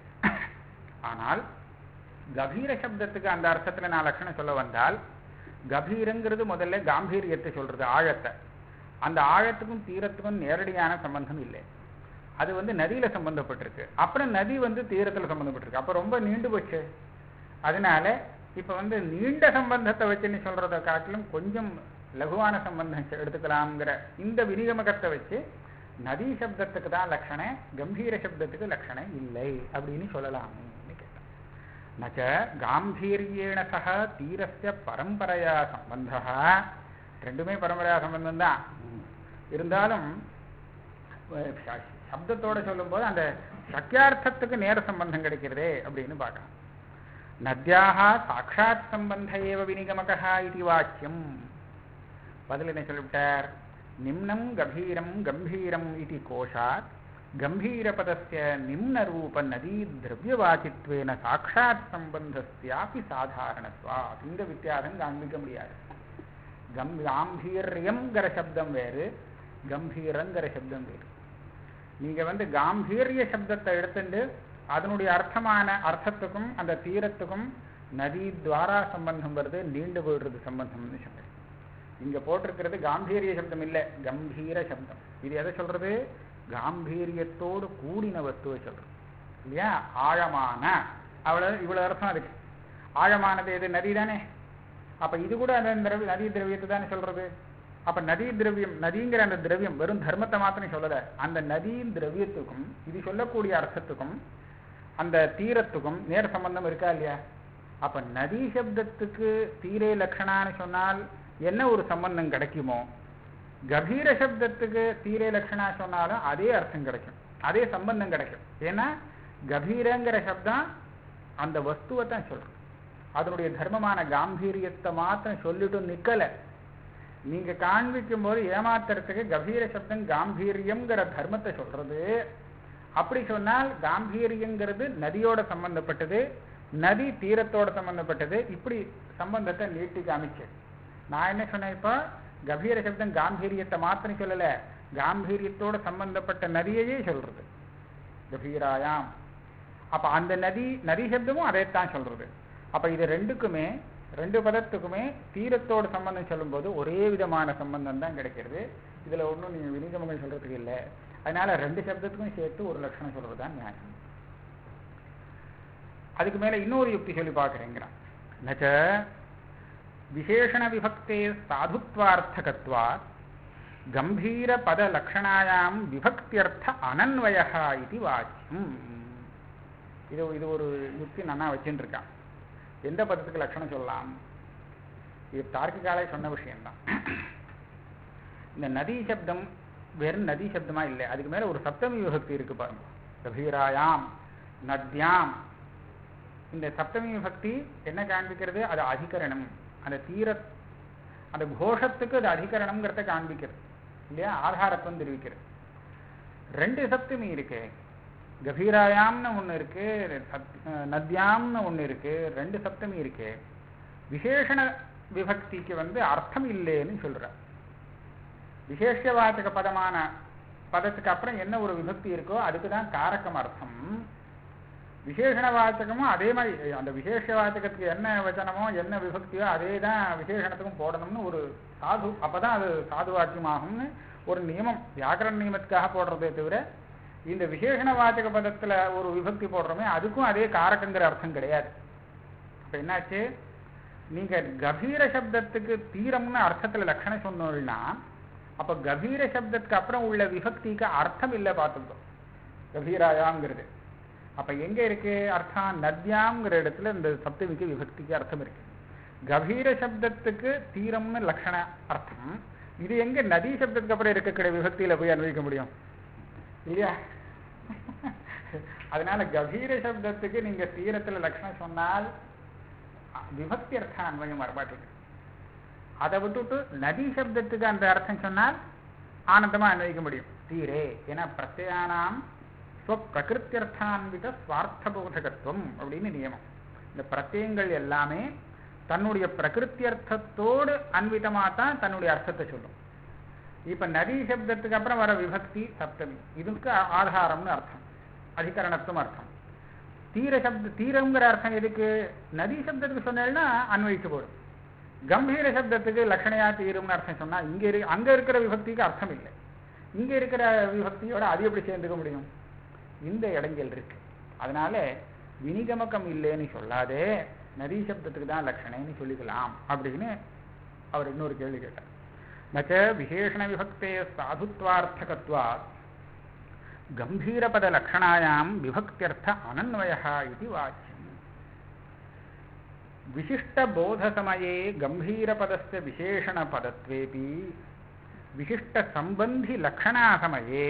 ஆனால் கபீர சப்தத்துக்கு அந்த அர்த்தத்துல நான் லட்சணம் சொல்ல வந்தால் கபீரங்கிறது முதல்ல காம்பீரியத்தை சொல்றது ஆழத்தை அந்த ஆழத்துக்கும் தீரத்துக்கும் நேரடியான சம்பந்தம் இல்லை அது வந்து நதியில சம்பந்தப்பட்டிருக்கு அப்புறம் நதி வந்து தீரத்துல சம்பந்தப்பட்டிருக்கு அப்ப ரொம்ப நீண்டு போச்சு அதனால இப்ப வந்து நீண்ட சம்பந்தத்தை வச்சுன்னு சொல்றதை காட்டிலும் கொஞ்சம் லகுவான சம்பந்தம் செ- எடுத்துக்கலாம்ங்கிற இந்த விநிகமகத்தை வச்சு நதி சப்தத்துக்கு தான் லட்சணம் கம்பீர சப்தத்துக்கு லட்சணம் இல்லை அப்படின்னு சொல்லலாம்னு கேட்டேன் நச்ச காம்பீரியேண சக தீரஸ்ய பரம்பரையா சம்பந்தா ரெண்டுமே பரம்பரையா சம்பந்தம் தான் இருந்தாலும் அஹ், ச- சப்தத்தோட சொல்லும்போது அந்த சக்கியார்த்தத்துக்கு நேர சம்பந்தம் கிடைக்கிறதே அப்படின்னு பார்க்கலாம் நத்யாக சாட்சாத் சம்பந்த ஏவ வினிகமகா இது வாக்கியம் பதில் என்ன சொல்லிவிட்டார் நிம்னம் கபீரம் கம்பீரம் இது கோஷாத் கம்பீரபதஸ்ய நிம்னரூப நதீ திரவியவாச்சித்வேன சாட்சாத் சம்பந்தஸ்யாபி சாதாரணத்வாத் இந்த வித்தியாசம் காண்பிக்க முடியாது கம் காம்பீரியம்ங்கிற சப்தம் வேறு கம்பீரங்கிற சப்தம் வேறு நீங்க வந்து காம்பீரிய சப்தத்தை எடுத்துட்டு அதனுடைய அர்த்தமான அர்த்தத்துக்கும் அந்த தீரத்துக்கும் நதி துவாரா சம்பந்தம் வருது நீண்டு போயிடுறது சம்பந்தம்னு சொல்றேன் இங்க போட்டிருக்கிறது காம்பீரிய சப்தம் இல்லை கம்பீர சப்தம் இது எதை சொல்றது காம்பீரியத்தோடு கூடின வஸ்துவை சொல்றது இல்லையா ஆழமான அவ்வளவு இவ்வளவு அர்த்தம் அதுக்கு ஆழமானது எது நதி தானே அப்ப இது கூட அந்த திரவிய நதி திரவியத்தை தானே சொல்றது அப்ப நதி திரவியம் நதிங்கிற அந்த திரவியம் வெறும் தர்மத்தை மாத்திரம் சொல்லல அந்த நதியின் திரவியத்துக்கும் இது சொல்லக்கூடிய அர்த்தத்துக்கும் அந்த தீரத்துக்கும் நேர் சம்பந்தம் இருக்கா இல்லையா அப்ப நதி சப்தத்துக்கு தீரே லட்சணான்னு சொன்னால் என்ன ஒரு சம்பந்தம் கிடைக்குமோ கபீர சப்தத்துக்கு தீரே லட்சணா சொன்னாலும் அதே அர்த்தம் கிடைக்கும் அதே சம்பந்தம் கிடைக்கும் ஏன்னா கபீரங்கிற சப்தம் அந்த வஸ்துவை தான் சொல்றோம் அதனுடைய தர்மமான காம்பீரியத்தை மாத்திரம் சொல்லிட்டு நிக்கல நீங்க காண்பிக்கும் போது ஏமாத்துறதுக்கு கபீர சப்தம் காம்பீரியம்ங்கிற தர்மத்தை சொல்றது அப்படி சொன்னால் காம்பீரியங்கிறது நதியோட சம்பந்தப்பட்டது நதி தீரத்தோட சம்பந்தப்பட்டது இப்படி சம்பந்தத்தை நீட்டி காமிச்சு நான் என்ன சொன்னேன் இப்போ கபீர சப்தம் காம்பீரியத்தை மாத்திரம் சொல்லல காம்பீரியத்தோட சம்பந்தப்பட்ட நதியையே சொல்றது கபீராயாம் அப்ப அந்த நதி நதி சப்தமும் அதைத்தான் சொல்றது அப்ப இது ரெண்டுக்குமே ரெண்டு பதத்துக்குமே தீரத்தோட சம்பந்தம் சொல்லும்போது ஒரே விதமான சம்பந்தம் தான் கிடைக்கிறது இதுல ஒண்ணும் நீங்க வினிகமங்கள் சொல்றதுக்கு இல்லை அதனால ரெண்டு சப்தத்துக்கும் சேர்த்து ஒரு லட்சணம் சொல்றது தான் நியாயம் அதுக்கு மேல இன்னொரு யுக்தி சொல்லி பார்க்குறேங்கிறான் நச்ச விசேஷண விபக்தே சாதுத்வார்த்தகத்வாத் கம்பீர பத லக்ஷணாயாம் விபக்தியர்த்த அனன்வய இது வாக்கியம் இது இது ஒரு யுக்தி நன்னா வச்சுட்டு இருக்கான் எந்த பதத்துக்கு லட்சணம் சொல்லலாம் இது தார்க்கிகாலே சொன்ன விஷயம்தான் இந்த நதி சப்தம் வெறும் நதி சப்தமா இல்லை அதுக்கு மேல ஒரு சப்தமி விபக்தி இருக்கு பாருங்க கபீராயாம் நத்யாம் இந்த சப்தமி விபக்தி என்ன காண்பிக்கிறது அது அதிகரணம் அந்த தீர அந்த கோஷத்துக்கு அது அதிகரணம்ங்கிறத காண்பிக்கிறது இல்லையா ஆதாரத்துவம் தெரிவிக்கிறது ரெண்டு சப்தமி இருக்கு கபீராயாம்னு ஒன்று இருக்கு சத்- அஹ் நத்யாம்னு ஒன்று இருக்கு ரெண்டு சப்தமி இருக்கு விசேஷண விபக்திக்கு வந்து அர்த்தம் இல்லைன்னு சொல்ற விசேஷவாச்சக பதமான பதத்துக்கு அப்புறம் என்ன ஒரு விபக்தி இருக்கோ அதுக்கு தான் காரகம் அர்த்தம் விசேஷண வாச்சகமும் அதே மாதிரி அந்த விசேஷ வாச்சகத்துக்கு என்ன வச்சனமோ என்ன விபக்தியோ அதே தான் விசேஷணத்துக்கும் போடணும்னு ஒரு சாது அப்பதான் அது சாது வாக்கியமாகும்னு ஒரு நியமம் வியாக்கரண நியமத்துக்காக போடுறதே தவிர இந்த விசேஷண வாச்சக பதத்துல ஒரு விபக்தி போடுறோமே அதுக்கும் அதே காரகங்கிற அர்த்தம் கிடையாது அப்ப என்னாச்சு நீங்க கபீர சப்தத்துக்கு தீரம்னு அர்த்தத்துல லட்சணம் சொன்னோம்னா அப்ப கபீர சப்தத்துக்கு அப்புறம் உள்ள விபக்திக்கு அர்த்தம் இல்லை பார்த்துட்டோம் கபீராயாங்கிறது அப்ப எங்க இருக்கு அர்த்தம் நத்யாங்கிற இடத்துல இந்த சப்தமிக்கு விபக்திக்கு அர்த்தம் இருக்கு கபீர சப்தத்துக்கு தீரம்னு லட்சண அர்த்தம் இது எங்க நதி சப்தத்துக்கு அப்புறம் இருக்கக்கூடிய விபக்தியில போய் அன்வைக்க முடியும் இல்லையா அதனால கபீர சப்தத்துக்கு நீங்க தீரத்துல லட்சணம் சொன்னால் அ- விபக்தி அர்த்தம் அன்வயம் வரமாட்டேங்குது அதை விட்டுட்டு நதி சப்தத்துக்கு அந்த அர்த்தம் சொன்னால் ஆனந்தமா அன்வயிக்க முடியும் தீரே ஏன்னா பிரத்யானாம் ஸ்வப்பிரகிருத்தியர்த்தான்வித சுவார்த்தபோதகத்துவம் அப்படின்னு நியமம் இந்த பிரத்யங்கள் எல்லாமே தன்னுடைய பிரகிருத்தியர்த்தத்தோடு அன்விதமாக தான் தன்னுடைய அர்த்தத்தை சொல்லும் இப்ப நதி சப்தத்துக்கு அப்புறம் வர விபக்தி சப்தமி இதுக்கு ஆ- ஆதாரம்னு அர்த்தம் அதிகரணத்துவம் அர்த்தம் தீர சப்த தீரங்கிற அர்த்தம் எதுக்கு நதி சப்தத்துக்கு சொன்னேன்னா அன்வயிச்சு போடும் கம்பீர சப்தத்துக்கு லட்சணையா தீரும்னு அர்த்தம் சொன்னா இங்க இரு அங்க இருக்கிற விபக்திக்கு அர்த்தம் இல்லை இங்க இருக்கிற விபக்தியோட அது எப்படி சேர்ந்துக்க முடியும் இந்த இடங்கள் இருக்கு அதனால வினிகமக்கம் இல்லைன்னு சொல்லாதே நதி சப்தத்துக்கு தான் லட்சணைன்னு சொல்லிக்கலாம் அப்படின்னு அவர் இன்னொரு கேள்வி கேட்டார் நச்ச விசேஷண விபக்தே சாதுத்வார்த்தகத்வா கம்பீரபத லட்சணாயாம் விபக்தியர்த்த அனன்வய இது வாச்சியம் विशिष्टबोधसमये गम्भीरपदस्य विशेषणपदत्वेऽपि विशिष्टसम्बन्धिलक्षणासमये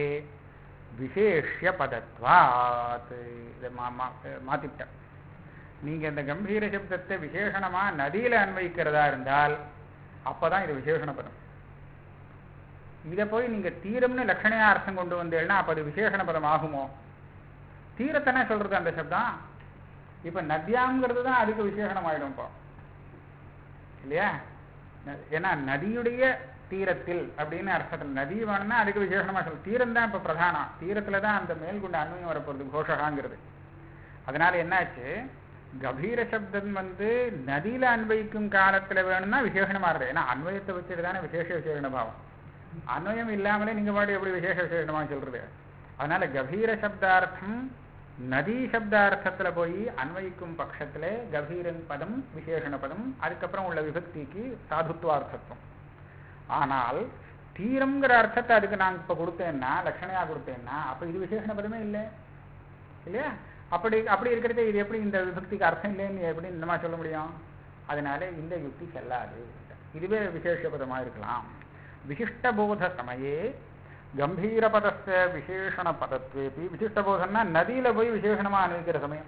விசேஷ்யபதத்வாத் இதை மா மா மாத்திட்டேன் நீங்க இந்த கம்பீர சப்தத்தை விசேஷணமா நதியில அன்வைக்கிறதா இருந்தால் அப்பதான் இது விசேஷண பதம் இதை போய் நீங்க தீரம்னு லட்சணையா அர்த்தம் கொண்டு வந்தேன்னா அப்ப அது விசேஷண பதம் ஆகுமோ தீரத்தானே சொல்றது அந்த சப்தம் இப்ப நதியாங்கிறது தான் அதுக்கு விசேஷணம் ஆயிடும் இப்போ இல்லையா ந- ஏன்னா நதியுடைய தீரத்தில் அப்படின்னு அர்த்தத்தில் நதி வேணும்னா அதுக்கு விசேஷணமா சொல்ல தீரம் தான் இப்ப பிரதானம் தீரத்துல தான் அந்த மேல்கொண்ட அன்வயம் வரப்போறது கோஷகாங்கிறது அதனால என்னாச்சு கபீர சப்தம் வந்து நதியில அன்வயிக்கும் காலத்துல வேணும்னா விசேஷணமா இருந்தது ஏன்னா அன்வயத்தை வச்சுட்டு தானே விசேஷ விசேஷண பாவம் அன்வயம் இல்லாமலே நீங்க பாட்டு எப்படி விசேஷ விசேஷணமா சொல்றது அதனால கபீர சப்தார்த்தம் நதி சப்தார்த்தத்துல போய் அன்வயிக்கும் பட்சத்துல கபீரன் பதம் விசேஷண பதம் அதுக்கப்புறம் உள்ள விபக்திக்கு சாதுத்வார்த்தத்துவம் ஆனால் தீரம்ங்கிற அர்த்தத்தை அதுக்கு நான் இப்ப கொடுத்தேன்னா லட்சணையா கொடுத்தேன்னா அப்ப இது விசேஷண பதமே இல்லை இல்லையா அப்படி அப்படி இருக்கிறதே இது எப்படி இந்த விபக்திக்கு அர்த்தம் இல்லைன்னு எப்படி இந்த மாதிரி சொல்ல முடியும் அதனால இந்த யுக்தி செல்லாது இதுவே விசேஷ பதமா இருக்கலாம் விசிஷ்டபோத சமயே கம்பீரபதஸ்ய விசேஷண பதத்வேபி விசிஷ்டபோதம்னா நதியில போய் விசேஷணமா அனுபவிக்கிற சமயம்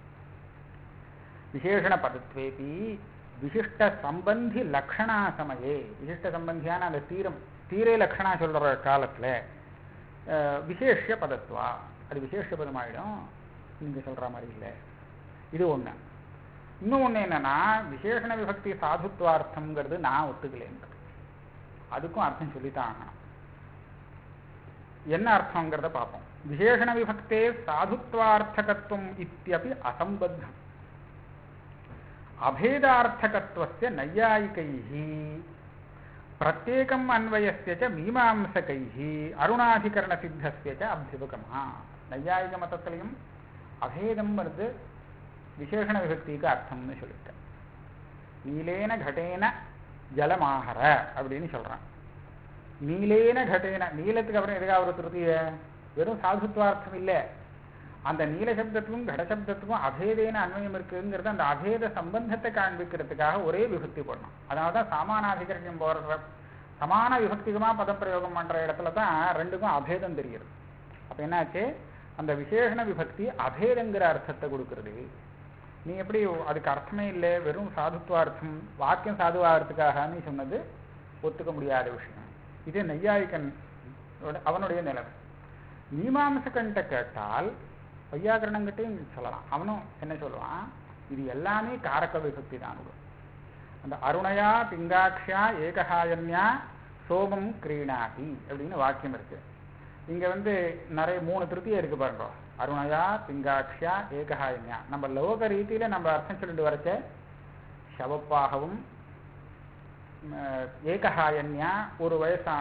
விசேஷண பதத்வேபி விசிஷ்ட சம்பந்தி லக்ஷணா சமயே விசிஷ்ட சம்பந்தியான அந்த தீரம் தீரே லக்ஷணா சொல்ற காலத்துல அஹ், விசேஷ்ய பதத்வா அது விசேஷ பதமாயிடும் நீங்க சொல்ற மாதிரி இல்லை இது ஒண்ணு இன்னும் ஒண்ணு என்னன்னா விசேஷண விபக்தி சாதுத்வார்த்தம்ங்கிறது நான் ஒத்துக்கலைன்றது அதுக்கும் அர்த்தம் சொல்லித்தான் ஆகணும் என்ன அர்த்தங்கிறத பார்ப்போம் விசேஷண விபக்தே சாதுத்வார்த்தகத்துவம் இத்தியபி அசம்பத்தம் அபேதார்த்தகத்துவஸ்ய நையாயிகைः பிரத்யேகம் அன்வயஸ்ய ச மீமாம்சகைः அருணாதிகரணசித்தஸ்ய ச அபியுபகமா நையாயிக மதத்திலையும் அபேதம் வருது விசேஷண விபக்திக்கு அர்த்தம்னு சொல்லிட்டேன் நீலேன கடேன ஜலமாகர அப்படின்னு சொல்றான் நீலேன கடேன நீலத்துக்கு அப்புறம் எதுக்காக ஒரு திருத்திய வெறும் சாதுத்வார்த்தம் இல்லை அந்த நீல சப்தத்துக்கும் கட சப்தத்துக்கும் அபேதேன அன்வயம் இருக்குங்கிறது அந்த அபேத சம்பந்தத்தை காண்பிக்கிறதுக்காக ஒரே விபக்தி போடணும் அதனால தான் சாமானாதிகரியம் போடுற சமான விபக்திகமா பதப்பிரயோகம் பண்ற இடத்துல தான் ரெண்டுக்கும் அபேதம் தெரியுது அப்ப என்னாச்சு அந்த விசேஷண விபக்தி அபேதங்கிற அர்த்தத்தை கொடுக்கிறது நீ எப்படி அதுக்கு அர்த்தமே இல்லை வெறும் சாதுத்வார்த்தம் வாக்கியம் சாதுவாகிறதுக்காக நீ சொன்னது ஒத்துக்க முடியாத விஷயம் இது நெய்யாயிக்கன் அவனுடைய நிலைமை மீமாம்சகன்ட்ட கேட்டால் வையாகரணங்கிட்டையும் சொல்லலாம் அவனும் என்ன சொல்லுவான் இது எல்லாமே காரக விபக்தி தான் அந்த அருணையா பிங்காட்சியா ஏகஹாயன்யா சோமம் கிரீணாதி அப்படின்னு வாக்கியம் இருக்கு இங்க வந்து நிறைய மூணு திருப்தியே இருக்கு பாருங்க அருணையா பிங்காட்சியா ஏகஹாயன்யா நம்ம லோக ரீதியில நம்ம அர்த்தம் சொல்லிட்டு வரச்ச சவப்பாகவும் ம், ஏகஹாயன்யா ஒரு வயசான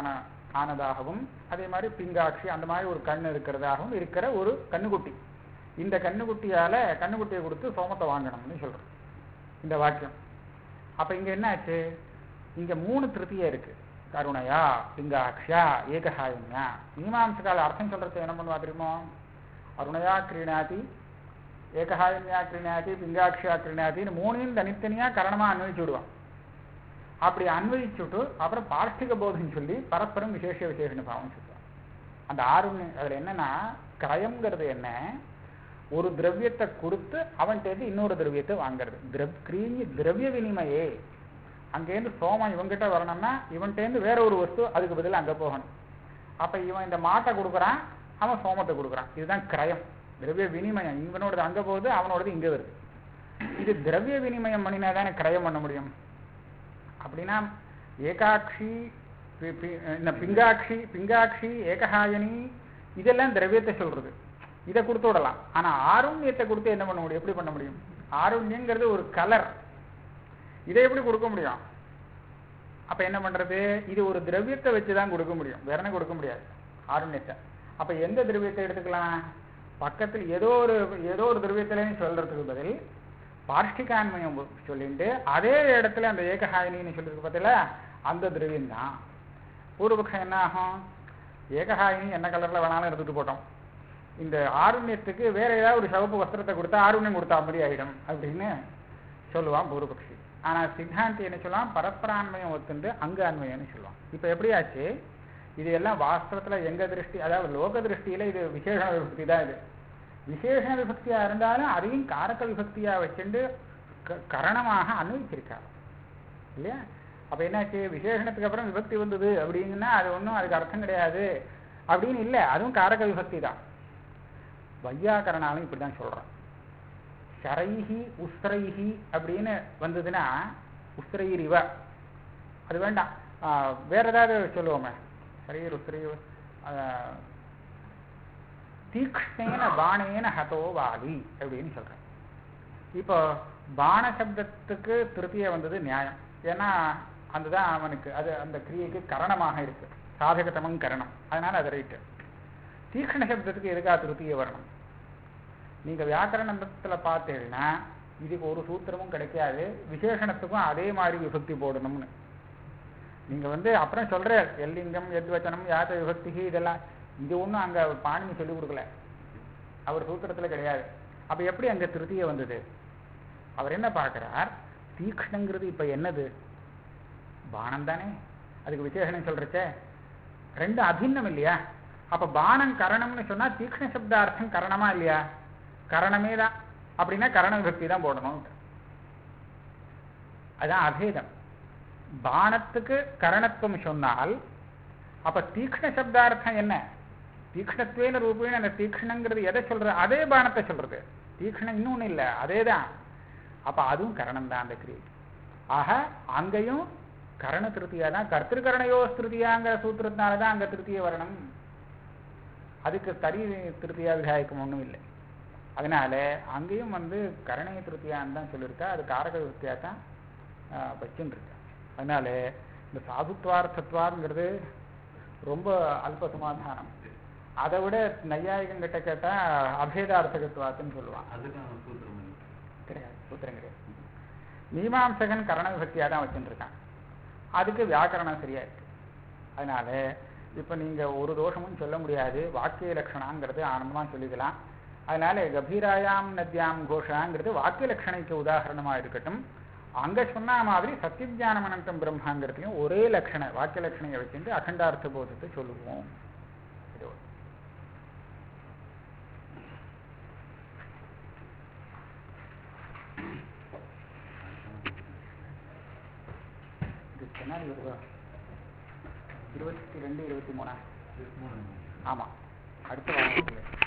ஆனதாகவும் அதே மாதிரி பிங்காட்சி அந்த மாதிரி ஒரு கண் இருக்கிறதாகவும் இருக்கிற ஒரு கண்ணுக்குட்டி இந்த கண்ணுக்குட்டியால கண்ணுக்குட்டியை கொடுத்து சோமத்தை வாங்கணும்னு சொல்றோம் இந்த வாக்கியம் அப்ப இங்க என்ன ஆச்சு இங்க மூணு திருப்தியா இருக்கு கருணையா பிங்காட்சியா ஏகஹாயன்யா மீமாம்சகால அர்த்தம் சொல்றது என்ன பண்ணுவா தெரியுமோ அருணையா கிரீணாதி ஏகஹாயன்யா கிரீணாதி பிங்காட்சியா கிரீணாதின்னு மூணையும் தனித்தனியா கரணமா அன்வயிச்சு விடுவான் அப்படி அன்வயிச்சுட்டு அப்புறம் பார்ஷ்டிக போதம் சொல்லி பரஸ்பரம் விசேஷ விசேஷ பாவம் சொல்லுவான் அந்த ஆறுன்னு அதுல என்னன்னா கிரயம்ங்கிறது என்ன ஒரு திரவியத்தை கொடுத்து அவன்கிட்ட இன்னொரு திரவியத்தை வாங்குறது திரவ் கிரீமி திரவிய வினிமயே அங்கேருந்து சோமம் இவன்கிட்ட வரணும்னா இவன்கிட்டேருந்து வேற ஒரு வஸ்து அதுக்கு பதிலா அங்க போகணும் அப்ப இவன் இந்த மாட்டை கொடுக்குறான் அவன் சோமத்தை கொடுக்குறான் இதுதான் கிரயம் திரவிய வினிமயம் இவனோடது அங்க போகுது அவனோடது இங்க வருது இது திரவிய வினிமயம் பண்ணினா தானே கிரயம் பண்ண முடியும் அப்படின்னா ஏகாட்சி பி- பி- இந்த பிங்காட்சி பிங்காட்சி ஏகஹாயனி இதெல்லாம் திரவியத்தை சொல்றது இதை கொடுத்து விடலாம் ஆனா ஆருண்யத்தை கொடுத்து என்ன பண்ண முடியும் எப்படி பண்ண முடியும் ஆருண்யங்கிறது ஒரு கலர் இதை எப்படி கொடுக்க முடியும் அப்ப என்ன பண்றது இது ஒரு திரவியத்தை வச்சு தான் கொடுக்க முடியும் வேற என்ன கொடுக்க முடியாது ஆருண்யத்தை அப்ப எந்த திரவியத்தை எடுத்துக்கலாம் பக்கத்தில் ஏதோ ஒரு ஏதோ ஒரு திரவியத்திலேன்னு சொல்றதுக்கு பதில் பார்ஷ்டிகான்மயம் சொல்லிட்டு அதே இடத்துல அந்த ஏகஹாயினின்னு சொல்லிருக்கு பார்த்தீங்களா அந்த திரவியம் தான் பூர்வபக்ஷம் என்ன ஆகும் ஏகஹாயினி என்ன கலர்ல வேணாலும் எடுத்துட்டு போட்டோம் இந்த ஆருண்யத்துக்கு வேற ஏதாவது ஒரு சிவப்பு வஸ்திரத்தை கொடுத்தா ஆருண்யம் கொடுத்தா மாதிரி ஆயிடும் அப்படின்னு சொல்லுவான் பூர்வபக்ஷி ஆனா சித்தாந்தி என்ன சொல்லுவான் பரஸ்பரான்மயம் ஒத்துண்டு அங்க அன்மயம்னு சொல்லுவான் இப்ப எப்படியாச்சு இது எல்லாம் வாஸ்தவத்துல எங்க திருஷ்டி அதாவது லோக திருஷ்டியில இது விசேஷ விபக்தி தான் இது விசேஷ விபக்தியா இருந்தாலும் அதையும் காரக விபக்தியா வச்சுண்டு க- கரணமாக அன்வயிச்சிருக்காரு இல்லையா அப்ப என்னாச்சு விசேஷணத்துக்கு அப்புறம் விபக்தி வந்தது அப்படிங்கன்னா அது ஒண்ணும் அதுக்கு அர்த்தம் கிடையாது அப்படின்னு இல்லை அதுவும் காரக விபக்தி தான் வையாக்கரணாலும் இப்படிதான் சொல்றான் ஷரைஹி உஸ்திரைஹி அப்படின்னு வந்ததுன்னா உஸ்திரைரிவ அது வேண்டாம் ஆஹ் வேற ஏதாவது சொல்லுவோமே ஷரீர் உஸ்திரை தீக்ஷ்ணேன பாணேன ஹதோ வாலி அப்படின்னு சொல்றேன் இப்போ பாண சப்தத்துக்கு திருப்திய வந்தது நியாயம் ஏன்னா அதுதான் அவனுக்கு அது அந்த கிரியைக்கு கரணமாக இருக்கு சாதகத்தமம் கரணம் அதனால அது ரைட்டு தீக்ஷ்ண சப்தத்துக்கு எதுக்காக திருப்திய வரணும் நீங்க வியாக்கரணத்துல பார்த்தீங்கன்னா இதுக்கு ஒரு சூத்திரமும் கிடைக்காது விசேஷணத்துக்கும் அதே மாதிரி விபக்தி போடணும்னு நீங்க வந்து அப்புறம் சொல்ற எல்லிங்கம் எத்வச்சனம் யாத்த விபக்தி இதெல்லாம் இது ஒண்ணும் அங்க பாணினி சொல்லி கொடுக்கல அவர் சூத்திரத்துல கிடையாது அப்ப எப்படி அங்க திருத்திய வந்தது அவர் என்ன பார்க்கிறார் தீக்ஷ்ணங்கிறது இப்ப என்னது பானம் தானே அதுக்கு விசேஷனம் சொல்றச்சே ரெண்டு அபின்னம் இல்லையா அப்ப பானம் கரணம்னு சொன்னா தீக்ஷ்ண சப்தார்த்தம் கரணமா இல்லையா கரணமே தான் அப்படின்னா கரண விபக்தி தான் போடணும் அதான் அபேதம் பானத்துக்கு கரணத்துவம் சொன்னால் அப்ப தீக்ஷ்ண சப்தார்த்தம் என்ன தீக்ஷ்ணத்வேன ரூபேன அந்த தீக்ஷ்ணங்கிறது எதை சொல்றது அதே பானத்தை சொல்றது தீக்ஷ்ணம் இன்னொன்னு இல்லை அதே தான் அப்ப அதுவும் கரணம் தான் அந்த கிரியை ஆக அங்கேயும் கரண திருத்தியா தான் கர்த்திருக்கரணையோ திருத்தியாங்கிற சூத்திரத்தினால தான் அங்க திருத்திய வரணும் அதுக்கு தனி திருத்தியா விதாயக்கம் ஒன்றும் இல்லை அதனால அங்கேயும் வந்து கரணய திருத்தியான்னு தான் சொல்லியிருக்கா அது காரக விருத்தியா தான் வச்சுன்னு இருக்கா அதனால இந்த சாதுத்வார்த்தத்வாருங்கிறது ரொம்ப அல்ப சமாதானம் அதை விட நையாயிகம் கிட்ட கேட்டா அபேதார்த்தகத்வாத்துன்னு சொல்லுவான் அதுக்கான சூத்திரம் இல்லை. கிடையாது சூத்திரம் கிடையாது மீமாம்சகன் கரண விபக்தியாக தான் வச்சுட்டு இருக்கான் அதுக்கு வியாக்கரணம் சரியா இருக்கு அதனால இப்ப நீங்க ஒரு தோஷமும் சொல்ல முடியாது வாக்கிய லட்சணாங்கிறது ஆனந்தமா சொல்லிக்கலாம் அதனால கபீராயாம் நத்யாம் கோஷாங்கிறது வாக்கிய லட்சணைக்கு உதாரணமா இருக்கட்டும் அங்க சொன்ன மாதிரி சத்தியஜானம் அனந்தம் பிரம்மாங்கிறதுலையும் ஒரே லட்சண வாக்கிய லட்சணையை வச்சுட்டு அகண்டார்த்த போதத்தை சொல்லுவோம் இது ஒண்ணு. இது பின்னாடி வருதா இருபத்தி ரெண்டு இருபத்தி மூணா இது மூணு. ஆமா அடுத்த வாரத்தில்